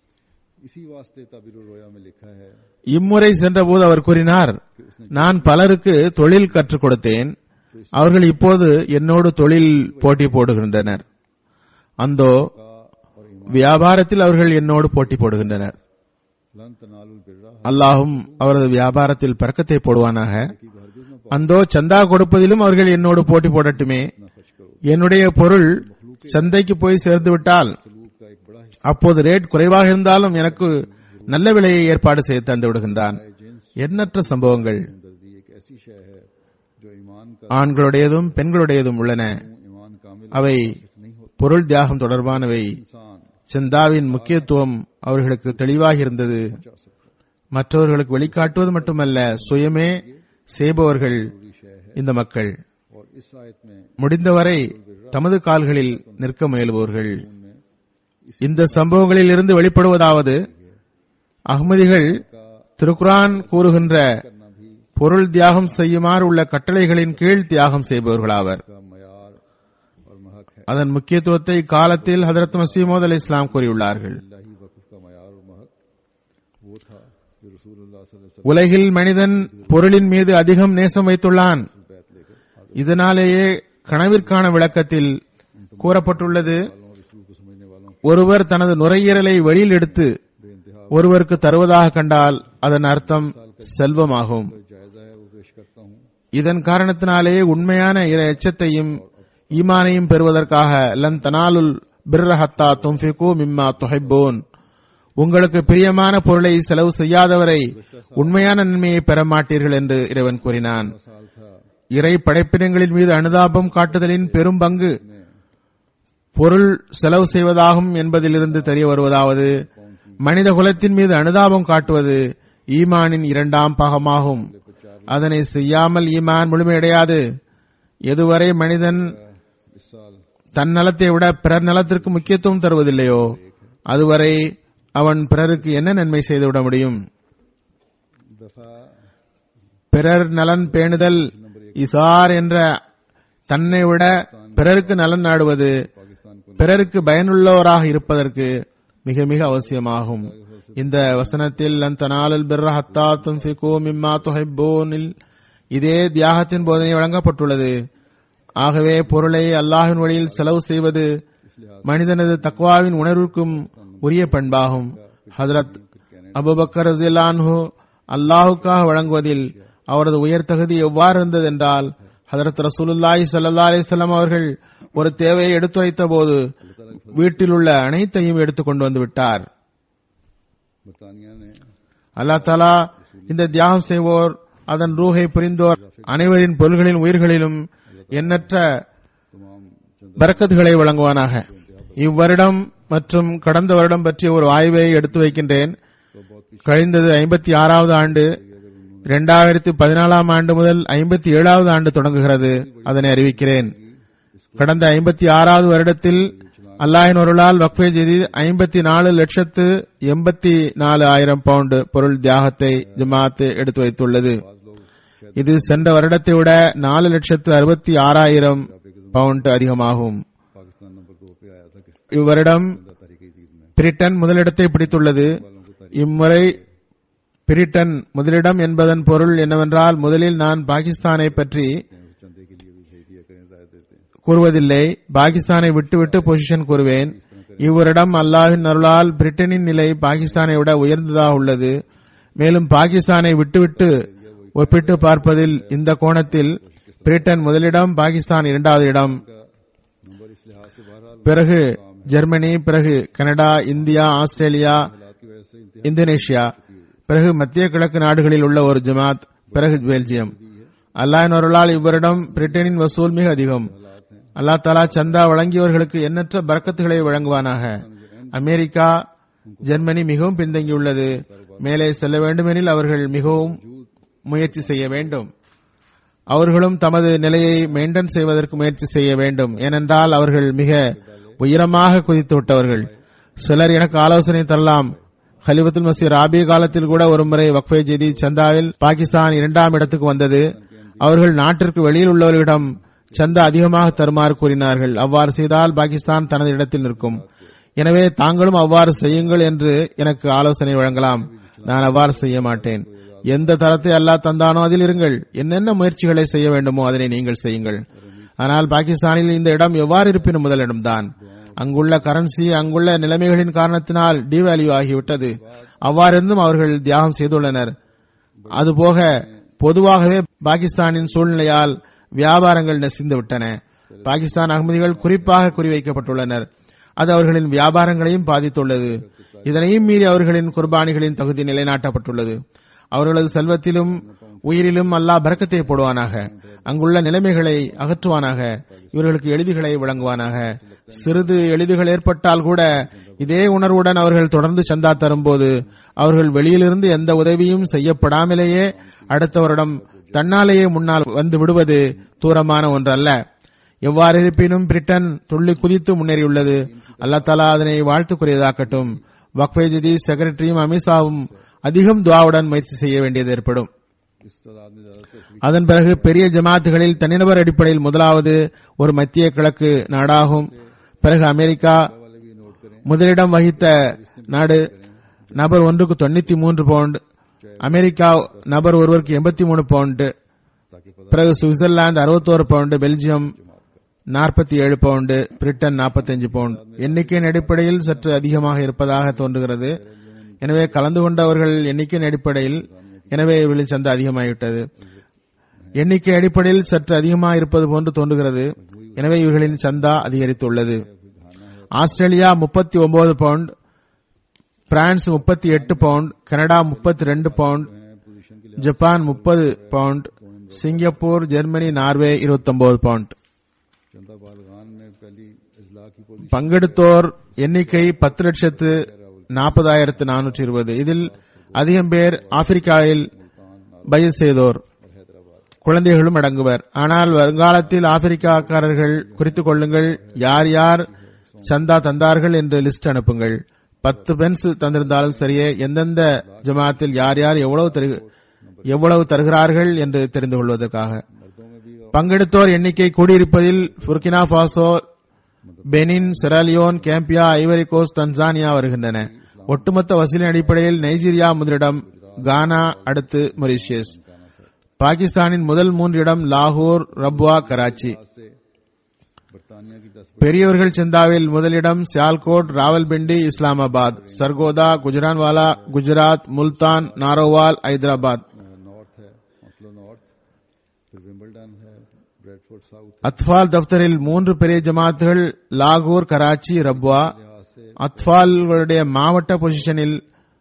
इसी वास्ते ताबिर रोया में लिखा है இம்முறை சென்றபோது அவர் கூறினார் நான் பலருக்கு தொழில் கற்றுக் கொடுத்தேன் அவர்கள் இப்போது என்னோடு தொழில் போட்டி போடுகின்றனர் அந்தோ का और ईमान வியாபாரத்தில் அவர்கள் என்னோடு போட்டி போடுகின்றனர் लन तनालुल बिर्रा அல்லாஹும் அவரது வியாபாரத்தில் பறக்கத்தை போடுவானாக की हरगिज न அந்தோ சந்தா கொடுப்பதிலும் அவர்கள் என்னோடு போட்டி போடட்டுமே ना खर्च करो என்னுடைய பொருள் சந்தைக்கு போய் சேர்ந்து விட்டால் सलूक का एक बड़ा हिस्सा அப்போது ரேட் குறைவாக இருந்தாலும் எனக்கு நல்ல விலையை ஏற்பாடு செய்து தந்து விடுகின்றான் है जिन्स எண்ணற்ற சம்பவங்கள் हमदर्दी एक ऐसी शय है जो ईमान का ஆண்களுடையதும் பெண்களுடையதும் உள்ளன ईमान कामिल அவை नहीं होता பொருள் தியாகம் தொடர்பானவை इंसान சந்தாவின் முக்கியத்துவம் அவர்களுக்கு தெளிவாக இருந்தது जा सकता மற்றவர்களுக்கு வெளிக்காட்டுவது மட்டுமல்ல சுயமே செய்பவர்கள் पूरी शय है இந்த மக்கள் और इस आयत में முடிந்தவரை தமது கால்களில் நிற்க முயல்பவர்கள் उनमें இந்த சம்பவங்களில் இருந்து வெளிப்படுவதாவது அகமதிகள் का திருக்குரான் கூறுகின்ற करना भी பொருள் தியாகம் செய்யுமாறு உள்ள கட்டளைகளின் கீழ் தியாகம் செய்பவர்களாவர் का मयार और महक है அதன் முக்கியத்துவத்தை காலத்தில் ஹதரத் மசீமோத் அலி இஸ்லாம் கூறியுள்ளார்கள் अल्लाही वकफ का मयार और महक वो था जो रसूलुल्लाह सल्लल्लाहु अलैहि உலகில் மனிதன் பொருளின் மீது அதிகம் நேசம் வைத்துள்ளான் वसल्लम बैत लेकर हाजिर இதனாலேயே கனவிற்கான விளக்கத்தில் கூறப்பட்டுள்ளது वालों और रसूल को समझने वालों ஒருவர் தனது நுரையீரலை வெளியில் எடுத்து बेइंतहा ஒருவருக்கு தருவதாக கண்டால் அதன் அர்த்தம் செல்வமாகும் जो जायजा है वो पेश करता हूँ இதன் காரணத்தினாலேயே உண்மையான இர எச்சத்தையும் ஈமானையும் பெறுவதற்காக லன் தனாலுல் பிர்ரஹத்தா துன்ஃபிகு மிம்மா துஹிப்பூன் உங்களுக்கு பிரியமான பொருளை செலவு செய்யாதவரை உண்மையான நன்மையை பெற மாட்டீர்கள் என்று இறைவன் கூறினான் साल था இறை படைப்பினங்களின் மீது அனுதாபம் காட்டுதலின் பெரும் பங்கு பொருள் செலவு செய்வதாகும் என்பதிலிருந்து தெரிய வருவதாவது மனித குலத்தின் மீது அனுதாபம் காட்டுவது ஈமானின் இரண்டாம் பாகமாகும் அதனை செய்யாமல் ஈமான் முழுமையடையாது எதுவரை மனிதன் इस साल தன் நலத்தை விட பிறர் நலத்திற்கு முக்கியத்துவம் தருவதில்லையோ அதுவரை அவன் பிறருக்கு என்ன நன்மை செய்துவிட முடியும் दफा பிறர் நலன் பேணுதல் இசார் என்ற தன்னை விட பிறருக்கு நலன் நாடுவது पाकिस्तान को பிறருக்கு பயனுள்ளவராக இருப்பதற்கு மிக மிக அவசியமாகும் இந்த வசனத்தில் லன் தனாலுல் பிர்ர ஹத்தா துன்ஃபிகு மிம்மா துஹிப்பூனில் இதே தியாகத்தின் போதனை வழங்கப்பட்டுள்ளது ஆகவே பொருளை அல்லாஹ்வின் வழியில் செலவு செய்வது மனிதனது தக்வாவின் உணர்வுக்கும் உரிய பண்பாகும் ஹஜரத் அபுபக்கர் ரஸியல்லாஹு அல்லாஹுக்காக வழங்குவதில் அவரது உயர் தகுதி எவ்வாறு இருந்தது என்றால் ஹதரத் ரசூலுல்லாஹி ஸல்லல்லாஹு அலைஹி வஸல்லம் அவர்கள் ஒரு தேவையை எடுத்துரைத்த போது வீட்டில் உள்ள அனைத்தையும் எடுத்துக் கொண்டு வந்து விட்டார் बरतानिया ने அல்லாஹ் தாலா இந்த தியாகம் செய்வோர் அதன் ரூஹை புரிந்தோர் அனைவரின் பொருள்களின் உயிர்களிலும் எண்ணற்ற तमाम चंद பரக்கத்துகளை வழங்குவானாக இவ்வருடம் மற்றும் கடந்த வருடம் பற்றிய ஒரு ஆய்வை எடுத்து வைக்கின்றேன் கழிந்தது ஐம்பத்தி ஆறாவது ஆண்டு இரண்டாயிரத்தி பதினாலாம் ஆண்டு முதல் ஐம்பத்தி ஏழாவது ஆண்டு தொடங்குகிறது அதனை அறிவிக்கிறேன் கடந்த ஐம்பத்தி ஆறாவது வருடத்தில் அல்லாஹின் ஒருளால் வக்ஃபே ஜெதி ஐம்பத்தி நாலு லட்சத்து எண்பத்தி நாலு ஆயிரம் பவுண்டு பொருள் தியாகத்தை ஜமாத் எடுத்து வைத்துள்ளது இது சென்ற வருடத்தை விட நாலு லட்சத்து அறுபத்தி ஆறாயிரம் பவுண்ட் அதிகமாகும் पाकिस्तान नंबर दो पे आया था किस இவ்வருடம் तारीख ईद में பிரிட்டன் முதலிடத்தை பிடித்துள்ளது இம்முறை பிரிட்டன் முதலிடம் என்பதன் பொருள் என்னவென்றால் முதலில் நான் பாகிஸ்தானை பற்றி उस चंदे के लिए भी भेज दिया करें जायद देते हैं கூறுவதில்லை பாகிஸ்தானை விட்டுவிட்டு பொசிஷன் கூறுவேன் இவ்வருடம் அல்லாஹின் அருளால் பிரிட்டனின் நிலை பாகிஸ்தானை விட உயர்ந்ததாக உள்ளது மேலும் பாகிஸ்தானை விட்டுவிட்டு ஒப்பிட்டு பார்ப்பதில் இந்த கோணத்தில் பிரிட்டன் முதலிடம் பாகிஸ்தான் இரண்டாவது இடம் नंबर इस लिहाज से बहरहाल பிறகு ஜெர்மனி பிறகு கனடா இந்தியா ஆஸ்திரேலியா हालात की वजह से इंतहा இந்தோனேஷியா பிறகு மத்திய கிழக்கு நாடுகளில் உள்ள ஒரு ஜமாத் பிறகு பெல்ஜியம் அல்லாஹின் அருளால் இவ்வருடம் பிரிட்டனின் வசூல் மிக அதிகம் அல்லாஹ் தாலா சந்தா வழங்கியவர்களுக்கு எண்ணற்ற பரக்கத்துகளை வழங்குவானாக அமெரிக்கா ஜெர்மனி மிகவும் பின்தங்கியுள்ளது மேலே செல்ல வேண்டுமெனில் அவர்கள் மிகவும் முயற்சி செய்ய வேண்டும் அவர்களும் தமது நிலையை மெயின்டைன் செய்வதற்கு முயற்சி செய்ய வேண்டும் ஏனென்றால் அவர்கள் மிக உயரமாக குதித்து விட்டவர்கள் சிலர் எனக்கு ஆலோசனை தரலாம் ஹலிபத்துல் மசி ராபி காலத்தில் கூட ஒருமுறை வக்ஃபே ஜெதி சந்தாவில் பாகிஸ்தான் இரண்டாம் இடத்துக்கு வந்தது அவர்கள் நாட்டிற்கு வெளியில் உள்ளவர்களிடம் சந்தா அதிகமாக தருமாறு கூறினார்கள் அவ்வாறு செய்தால் பாகிஸ்தான் தனது இடத்தில் நிற்கும் எனவே தாங்களும் அவ்வாறு செய்யுங்கள் என்று எனக்கு ஆலோசனை வழங்கலாம் நான் அவ்வாறு செய்ய மாட்டேன் எந்த தரத்தை அல்லாஹ் தந்தானோ அதில் இருங்கள் என்னென்ன முயற்சிகளை செய்ய வேண்டுமோ அதனை நீங்கள் செய்யுங்கள் ஆனால் பாகிஸ்தானில் இந்த இடம் எவ்வாறு இருப்பினும் முதலிடம்தான் அங்குள்ள கரன்சி அங்குள்ள நிலைமைகளின் காரணத்தினால் டிவேல்யூ ஆகிவிட்டது அவ்வாறிருந்தும் அவர்கள் தியாகம் செய்துள்ளனர் அதுபோக பொதுவாகவே பாகிஸ்தானின் சூழ்நிலையால் வியாபாரங்கள் நசிந்து விட்டன பாகிஸ்தான் அகமதிகள் குறிப்பாக குறிவைக்கப்பட்டுள்ளனர் அது அவர்களின் வியாபாரங்களையும் பாதித்துள்ளது இதனையும் மீறி அவர்களின் குர்பானிகளின் தகுதி நிலைநாட்டப்பட்டுள்ளது அவர்களது செல்வத்திலும் உயிரிலும் அல்லாஹ் பரக்கத்தை போடுவானாக அங்குள்ள நிலைமைகளை அகற்றுவானாக இவர்களுக்கு எளிதுகளை வழங்குவானாக சிறிது எளிதுகள் ஏற்பட்டால் கூட இதே உணர்வுடன் அவர்கள் தொடர்ந்து சந்தா தரும்போது அவர்கள் வெளியிலிருந்து எந்த உதவியும் செய்யப்படாமலேயே அடுத்த வருடம் தன்னாலேயே முன்னால் வந்து விடுவது தூரமான ஒன்றல்ல எவ்வாறு இருப்பினும் பிரிட்டன் துள்ளி குதித்து முன்னேறியுள்ளது அல்லாஹ் தாலா அதனை வாழ்த்துக்குரியதாக்கட்டும் வக்ஃபே ஜதி செக்ரட்டரியும் அமித்ஷாவும் அதிகம் துவாவுடன் முயற்சி செய்ய வேண்டியது ஏற்படும் इस तादाद में ज्यादा तकलीफ அதன் பிறகு பெரிய ஜமாத்துகளில் தனிநபர் அடிப்படையில் முதலாவது ஒரு மத்திய கிழக்கு நாடாகும் பிறகு அமெரிக்கா वाले भी नोट करें முதலிடம் வகித்த நாடு நபர் ஒன்றுக்கு தொண்ணூத்தி மூன்று பவுண்ட் அமெரிக்கா நபர் ஒருவருக்கு எண்பத்தி மூணு பவுண்ட் ताकि पता பிறகு சுவிட்சர்லாந்து அறுபத்தோரு பவுண்டு பெல்ஜியம் நாற்பத்தி ஏழு பவுண்டு பிரிட்டன் 45 பவுண்ட் எண்ணிக்கையின் அடிப்படையில் சற்று அதிகமாக இருப்பதாக தோன்றுகிறது எனவே கலந்து கொண்டவர்கள் எண்ணிக்கையின் அடிப்படையில் எனவே இவர்களின் சந்தை அதிகமாகிவிட்டது எண்ணிக்கை அடிப்படையில் சற்று அதிகமாக இருப்பது போன்று தோன்றுகிறது எனவே இவர்களின் சந்தா அதிகரித்துள்ளது ஆஸ்திரேலியா முப்பத்தி ஒன்பது பவுண்ட் பிரான்ஸ் முப்பத்தி எட்டு பவுண்ட் கனடா முப்பத்தி ரெண்டு பவுண்ட் पोजीशन के ஜப்பான் முப்பது pound Singapore Germany Norway 29 pound चंदा बालगान में पहली इजला की पोजीशन பங்கெடுத்தோர் எண்ணிக்கை பத்து லட்சத்து நாற்பதாயிரத்து நானூற்றி இருபது இதில் அதிகம் பேர் ஆப்பிரிக்காவில் பயிர் செய்தோர் குழந்தைகளும் அடங்குவர் ஆனால் வருங்காலத்தில் ஆப்பிரிக்காக்காரர்கள் குறித்துக் கொள்ளுங்கள் யார் யார் சந்தா தந்தார்கள் என்று லிஸ்ட் அனுப்புங்கள் பத்து பென்ஸ் தந்திருந்தாலும் சரியே எந்தெந்த ஜமாத்தில் யார் யார் எவ்வளவு தரு- எவ்வளவு தருகிறார்கள் என்று தெரிந்து கொள்வதற்காக பங்கெடுத்தோர் எண்ணிக்கை கூடியிருப்பதில் Burkina Faso Benin Sierra Leone Gambia Ivory Coast Tanzania வருகின்றன ஒட்டுமொத்த வசூலின் அடிப்படையில் நைஜீரியா முதலிடம் கானா அடுத்து மொரிஷியஸ் பாகிஸ்தானின் முதல் மூன்று இடம் லாகூர் ரப்வா கராச்சி से बरतानिया की दस பெரியவர்கள் சந்தாவில் முதலிடம் சியால்கோட் ராவல்பிண்டி இஸ்லாமாபாத் சர்கோதா குஜரான்வாலா குஜராத் முல்தான் நாரோவால் ஐதராபாத் नॉर्थ है हौसलो नॉर्थ फिर विम्बलडन है ब्रेडफोर्ड साउथ அத்வால் தப்தரில் மூன்று பெரிய ஜமாத்துகள் லாகூர் கராச்சி ரப்வா लिहाज से அத்வால்களுடைய மாவட்ட பொசிஷனில்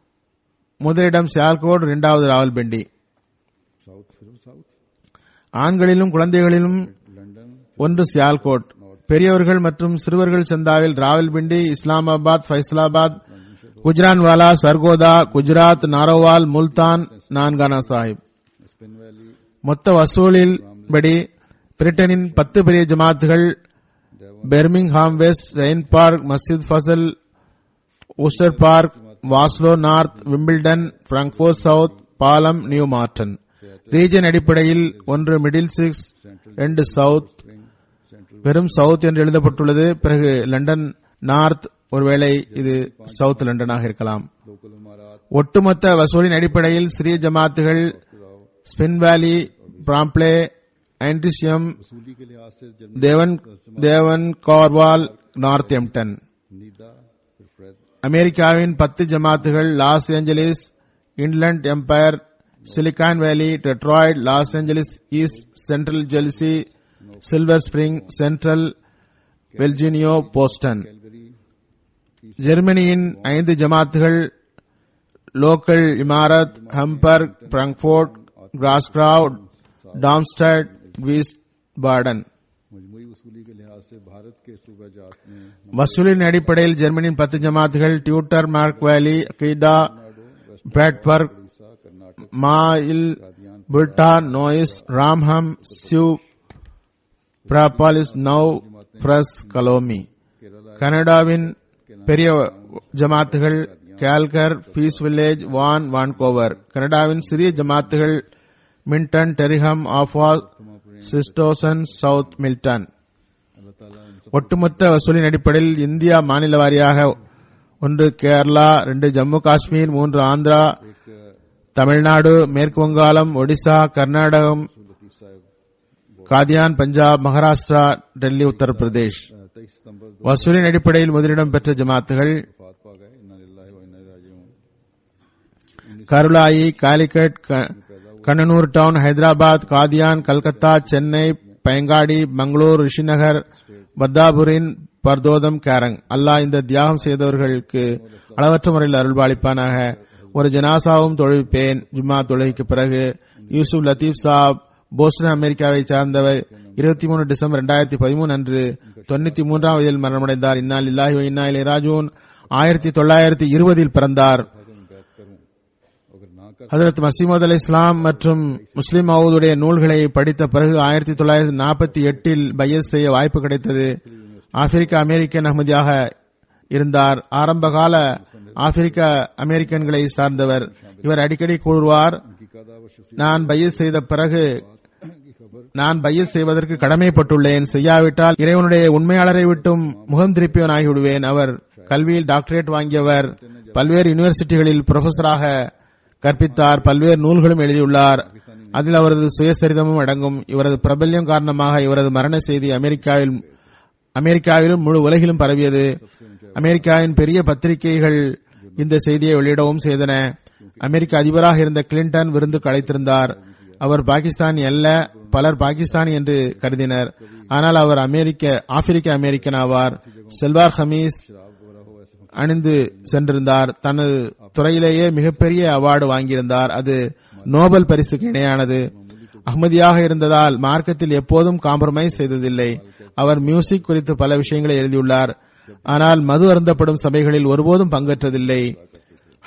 முதலிடம் சியால்கோட் இரண்டாவது ராவல்பிண்டி साउथ सिर्फ साउथ ஆண்களிலும் குழந்தைகளிலும் लंदन ஒன்று சியால்கோட் பெரியவர்கள் மற்றும் சிறுவர்கள் சந்தாவில் ராவல்பிண்டி இஸ்லாமாபாத் ஃபைசலாபாத் குஜ்ரான்வாலா சர்கோதா குஜராத் நாரோவால் முல்தான் நான்கானா சாஹிப் स्पिन वैली மொத்த வசூலில் படி பிரிட்டனின் பத்து பெரிய ஜமாத்துகள் Birmingham west Raynes Park Masjid Fazl Worcester Park Hounslow north Wimbledon Bradford south Balham New Morden region அடிப்படையில் ஒன்று மிடில் சிக்ஸ் ரெண்டு சவுத் வெறும் சவுத் என்று எழுதப்பட்டுள்ளது பிறகு லண்டன் நார்த் ஒருவேளை இது சவுத் லண்டனாக இருக்கலாம் लोकल इमारात ஒட்டுமொத்த வசூலின் அடிப்படையில் சிறிய ஜமாத்துகள் ஸ்பின் வேலி பிராம்ப்ளே ஆன்டிசியம் वसूली के लिहाज से जर्मनी தேவன் தேவன் கார்வால் நார்த் எம்டன் नीदा फिर फ्रेड அமெரிக்காவின் பத்து ஜமாத்துகள் Los Angeles inland empire Silicon Valley Detroit Los Angeles east central Jersey Silver Spring central Virginia Boston Calgary ஜெர்மனியின் ஐந்து ஜமாத்துகள் லோக்கல் இமாரத் Hamburg Frankfurt Gross Gerau Darmstadt Wiesbaden मजमुई वसूली के लिहाज से भारत के सूबा जात में வசூலின் அடிப்படையில் ஜெர்மனியின் பத்து ஜமாத்துகள் டியூட்டர் மார்க் வேலி கீடா பேட்பர்க் उड़ीसा कर्नाटक மாயில் புல்டா நோயிஸ் ராம்ஹம் சிவ் பிராபாலிஸ் நவ் பிரஸ் கலோமி கனடாவின் பெரிய ஜமாத்துகள் கேல்கர் பீஸ் வில்லேஜ் வான் வான்கோவர் கனடாவின் சிறிய ஜமாத்துகள் மின்டன் டெரிஹம் ஆஃபா சிஸ்டோசன் சவுத் மில்டன் अल्लाह ताला इन सब ஒட்டுமொத்த வசூலின் அடிப்படையில் இந்தியா மாநில வாரியாக ஒன்று கேரளா ரெண்டு ஜம்மு காஷ்மீர் மூன்று ஆந்திரா एक தமிழ்நாடு மேற்கு வங்காளம் ஒடிசா கர்நாடகம் लतीफ साहब காதியான் பஞ்சாப் மகாராஷ்டிரா டெல்லி உத்தரப்பிரதேஷ் तेईस सितंबर दो வசூலின் அடிப்படையில் முதலிடம் பெற்ற ஜமாத்துகள் वफात पा गए इन्ना लिल्लाहि व इन्ना इलैहि राजिऊन கருளாயி காலிகட் க- கண்ணனூர் டவுன் ஹைதராபாத் காதியான் கல்கத்தா சென்னை பயங்காடி மங்களூர் ரிஷிநகர் பத்தாபுரின் பர்தோதம் கேரங் அல்லாஹ் இந்த தியாகம் செய்தவர்களுக்கு அளவற்ற முறையில் அருள்பாலிப்பானாக ஒரு ஜனாசாவும் தொழுவிப்பேன் ஜும்மா தொழுகைக்கு பிறகு யூசுப் லத்தீப் சாப் போஸ்டன் அமெரிக்காவை சார்ந்தவர் இருபத்தி மூணு டிசம்பர் இரண்டாயிரத்தி பதிமூணு அன்று தொண்ணூத்தி மூன்றாம் வயதில் மரணமடைந்தார் இன்னால் இல்லாஹி வ இன்னா இலைஹி ராஜூன் ஆயிரத்தி தொள்ளாயிரத்தி இருபதில் பிறந்தார் अगर ना कर ஹதரத் மசீமது அலி இஸ்லாம் மற்றும் முஸ்லிம் மவுதுடைய நூல்களை படித்த பிறகு ஆயிரத்தி தொள்ளாயிரத்தி நாற்பத்தி எட்டில் பையஸ் செய்ய வாய்ப்பு கிடைத்தது ஆப்பிரிக்க அமெரிக்கன் அகமதியாக இருந்தார் ஆரம்பகால ஆப்பிரிக்க அமெரிக்கன்களை சார்ந்தவர் இவர் அடிக்கடி கூறுவார் की कादा व शफी நான் பையஸ் செய்த பிறகு की खबर நான் பையஸ் செய்வதற்கு கடமைப்பட்டுள்ளேன் செய்யாவிட்டால் இறைவனுடைய உண்மையாளரை விட்டும் முகம் திருப்பியவன் ஆகிவிடுவேன் அவர் கல்வியில் டாக்டரேட் வாங்கியவர் பல்வேறு யூனிவர்சிட்டிகளில் புரொஃபஸராக கற்பித்தார் பல்வேறு நூல்களும் எழுதியுள்ளார் அதில் அவரது சுயசரிதமும் அடங்கும் இவரது பிரபல்யம் காரணமாக இவரது மரண செய்தி அமெரிக்காவில் அமெரிக்காவிலும் முழு உலகிலும் பரவியது அமெரிக்காவின் பெரிய பத்திரிகைகள் இந்த செய்தியை வெளியிடவும் செய்தன அமெரிக்க அதிபராக இருந்த கிளின்டன் விருந்துக்கு அழைத்திருந்தார் அவர் பாகிஸ்தானி அல்ல பலர் பாகிஸ்தானி என்று கருதினர் ஆனால் அவர் அமெரிக்க ஆப்பிரிக்க அமெரிக்கன் ஆவார் செல்வார் ஹமீஸ் அணிந்து சென்றிருந்தார் தனது துறையிலேயே மிகப்பெரிய அவார்டு வாங்கியிருந்தார் அது நோபல் பரிசுக்கு இணையானது அஹ்மதியாக இருந்ததால் மார்க்கத்தில் எப்போதும் காம்ப்ரமைஸ் செய்ததில்லை அவர் மியூசிக் குறித்து பல விஷயங்களை எழுதியுள்ளார் ஆனால் மது அருந்தப்படும் சபைகளில் ஒருபோதும் பங்கேற்றதில்லை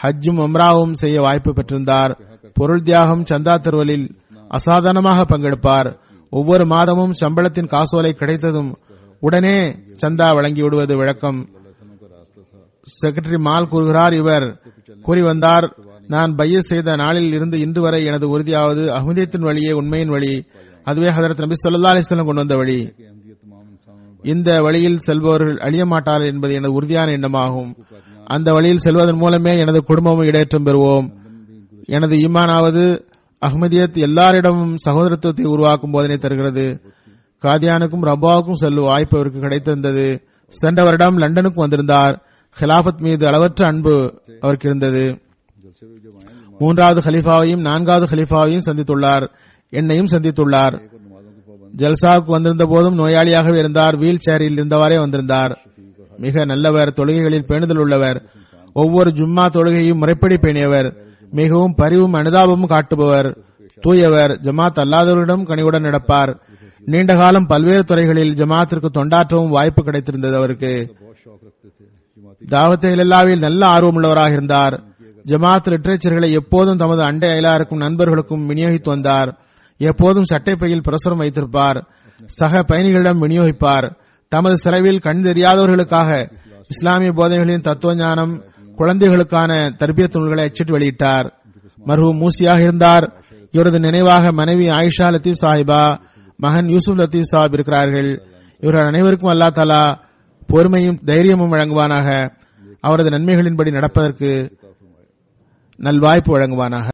ஹஜ்ஜும் உம்ராவும் செய்ய வாய்ப்பு பெற்றிருந்தார் பொருள் தியாகம் சந்தா தருவலில் அசாதாரணமாக பங்கெடுப்பார் ஒவ்வொரு மாதமும் சம்பளத்தின் காசோலை கிடைத்ததும் உடனே சந்தா வழங்கி விடுவது வழக்கம் செக்ரட்டரி மால் கூறுகிறார் இவர் கூறி வந்தார் நான் பைய செய்த நாளில் இருந்து இன்று வரை எனது உறுதியாவது அஹ்மதியத்தின் வழியே உண்மையின் வழி அதுவே ஹதரத் நபி சொல்லா அலிஸ்லம் கொண்டு வந்த வழி कि अहमदियत तमाम इंसानों में இந்த வழியில் செல்பவர்கள் அழிய மாட்டார்கள் என்பது எனது உறுதியான எண்ணமாகும் அந்த வழியில் செல்வதன் மூலமே எனது குடும்பமும் இடேற்றம் பெறுவோம் எனது ஈமானாவது அஹ்மதியத் எல்லாரிடமும் சகோதரத்துவத்தை உருவாக்கும் போதனை தருகிறது காதியானுக்கும் ரப்பாவுக்கும் செல்லும் வாய்ப்பு அவருக்கு கிடைத்திருந்தது சென்ற வருடம் லண்டனுக்கு வந்திருந்தார் ஹிலாபத் மீது அளவற்ற அன்பு அவருக்கு இருந்தது जलसे में जब आए மூன்றாவது खलीफாவையும் நான்காவது खलीफாவையும் சந்தித்துள்ளார் என்னையும் சந்தித்துள்ளார் और नमाजों के पाबंद ஜல்சாவுக்கு வந்திருந்த போதும் நோயாளியாகவே இருந்தார் வீல் சேரில் இருந்தவாறே வந்திருந்தார் மிக நல்லவர் தொழுகைகளில் பேணுதல் உள்ளவர் ஒவ்வொரு ஜும்மா தொழுகையும் முறைப்படி பேணியவர் மிகவும் பரிவும் அனுதாபமும் காட்டுபவர் தூயவர் ஜமாத் அல்லாதவரிடம் கனிவுடன் நடப்பார் நீண்ட காலம் பல்வேறு துறைகளில் ஜமாத்திற்கு தொண்டாற்றவும் வாய்ப்பு கிடைத்திருந்தது அவருக்கு बहुत शौक रखते थे जमाती தாவத்தை இல்லாவில் நல்ல ஆர்வம் உள்ளவராக இருந்தார் ஜமாத் லிட்டரேச்சர்களை எப்போதும் தமது அண்டை அயலாருக்கும் நண்பர்களுக்கும் விநியோகித்து வந்தார் எப்போதும் சட்டைப்பையில் பிரசுரம் வைத்திருப்பார் சக பயணிகளிடம் விநியோகிப்பார் தமது செலவில் கண் தெரியாதவர்களுக்காக இஸ்லாமிய போதனைகளின் தத்துவ ஞானம் குழந்தைகளுக்கான தர்பியத் நூல்களை அச்சிட்டு வெளியிட்டார் மர்ஹூம் மூசியாக இருந்தார் இவரது நினைவாக மனைவி ஆயிஷா லத்தீப் சாஹிபா மகன் யூசுப் லத்தீப் சாஹிப் இருக்கிறார்கள் இவர்கள் அனைவருக்கும் அல்லா தாலா பொறுமையும் தைரியமும் வழங்குவானாக அவரது நன்மைகளின்படி நடப்பதற்கு நல்வாய்ப்பு வழங்குவானாக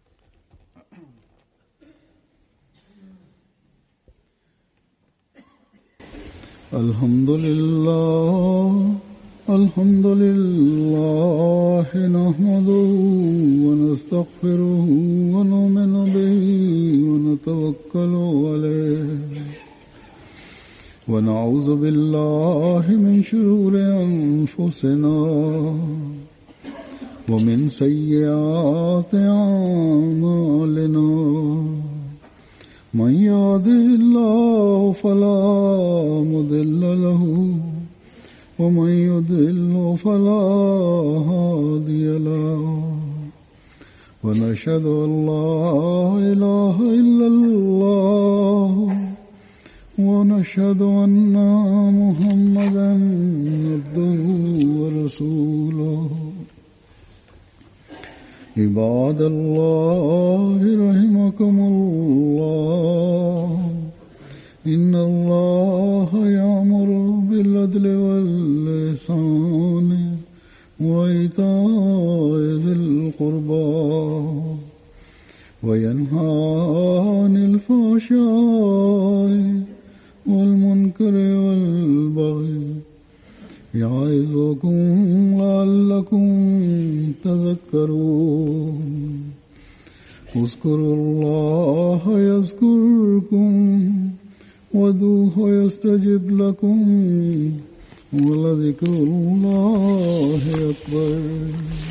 الحمد لله الحمد لله نحمده ونستغفره ونؤمن به ونتوكل عليه ونعوذ بالله من شرور أنفسنا ومن سيئات أعمالنا من يهده الله فلا مضل له ومن يضل فلا هادي له ونشهد ان لا اله الا الله ونشهد ان محمدا عبده ورسوله عباد الله رحمكم الله إن الله يأمر بالعدل واللسان وإيتاء ذي القربى وينهى عن الفحشاء والمنكر والبغي يعظكم لعلكم تذكرون اذكروا الله يذكركم ودوه يستجب لكم ولذكر الله أكبر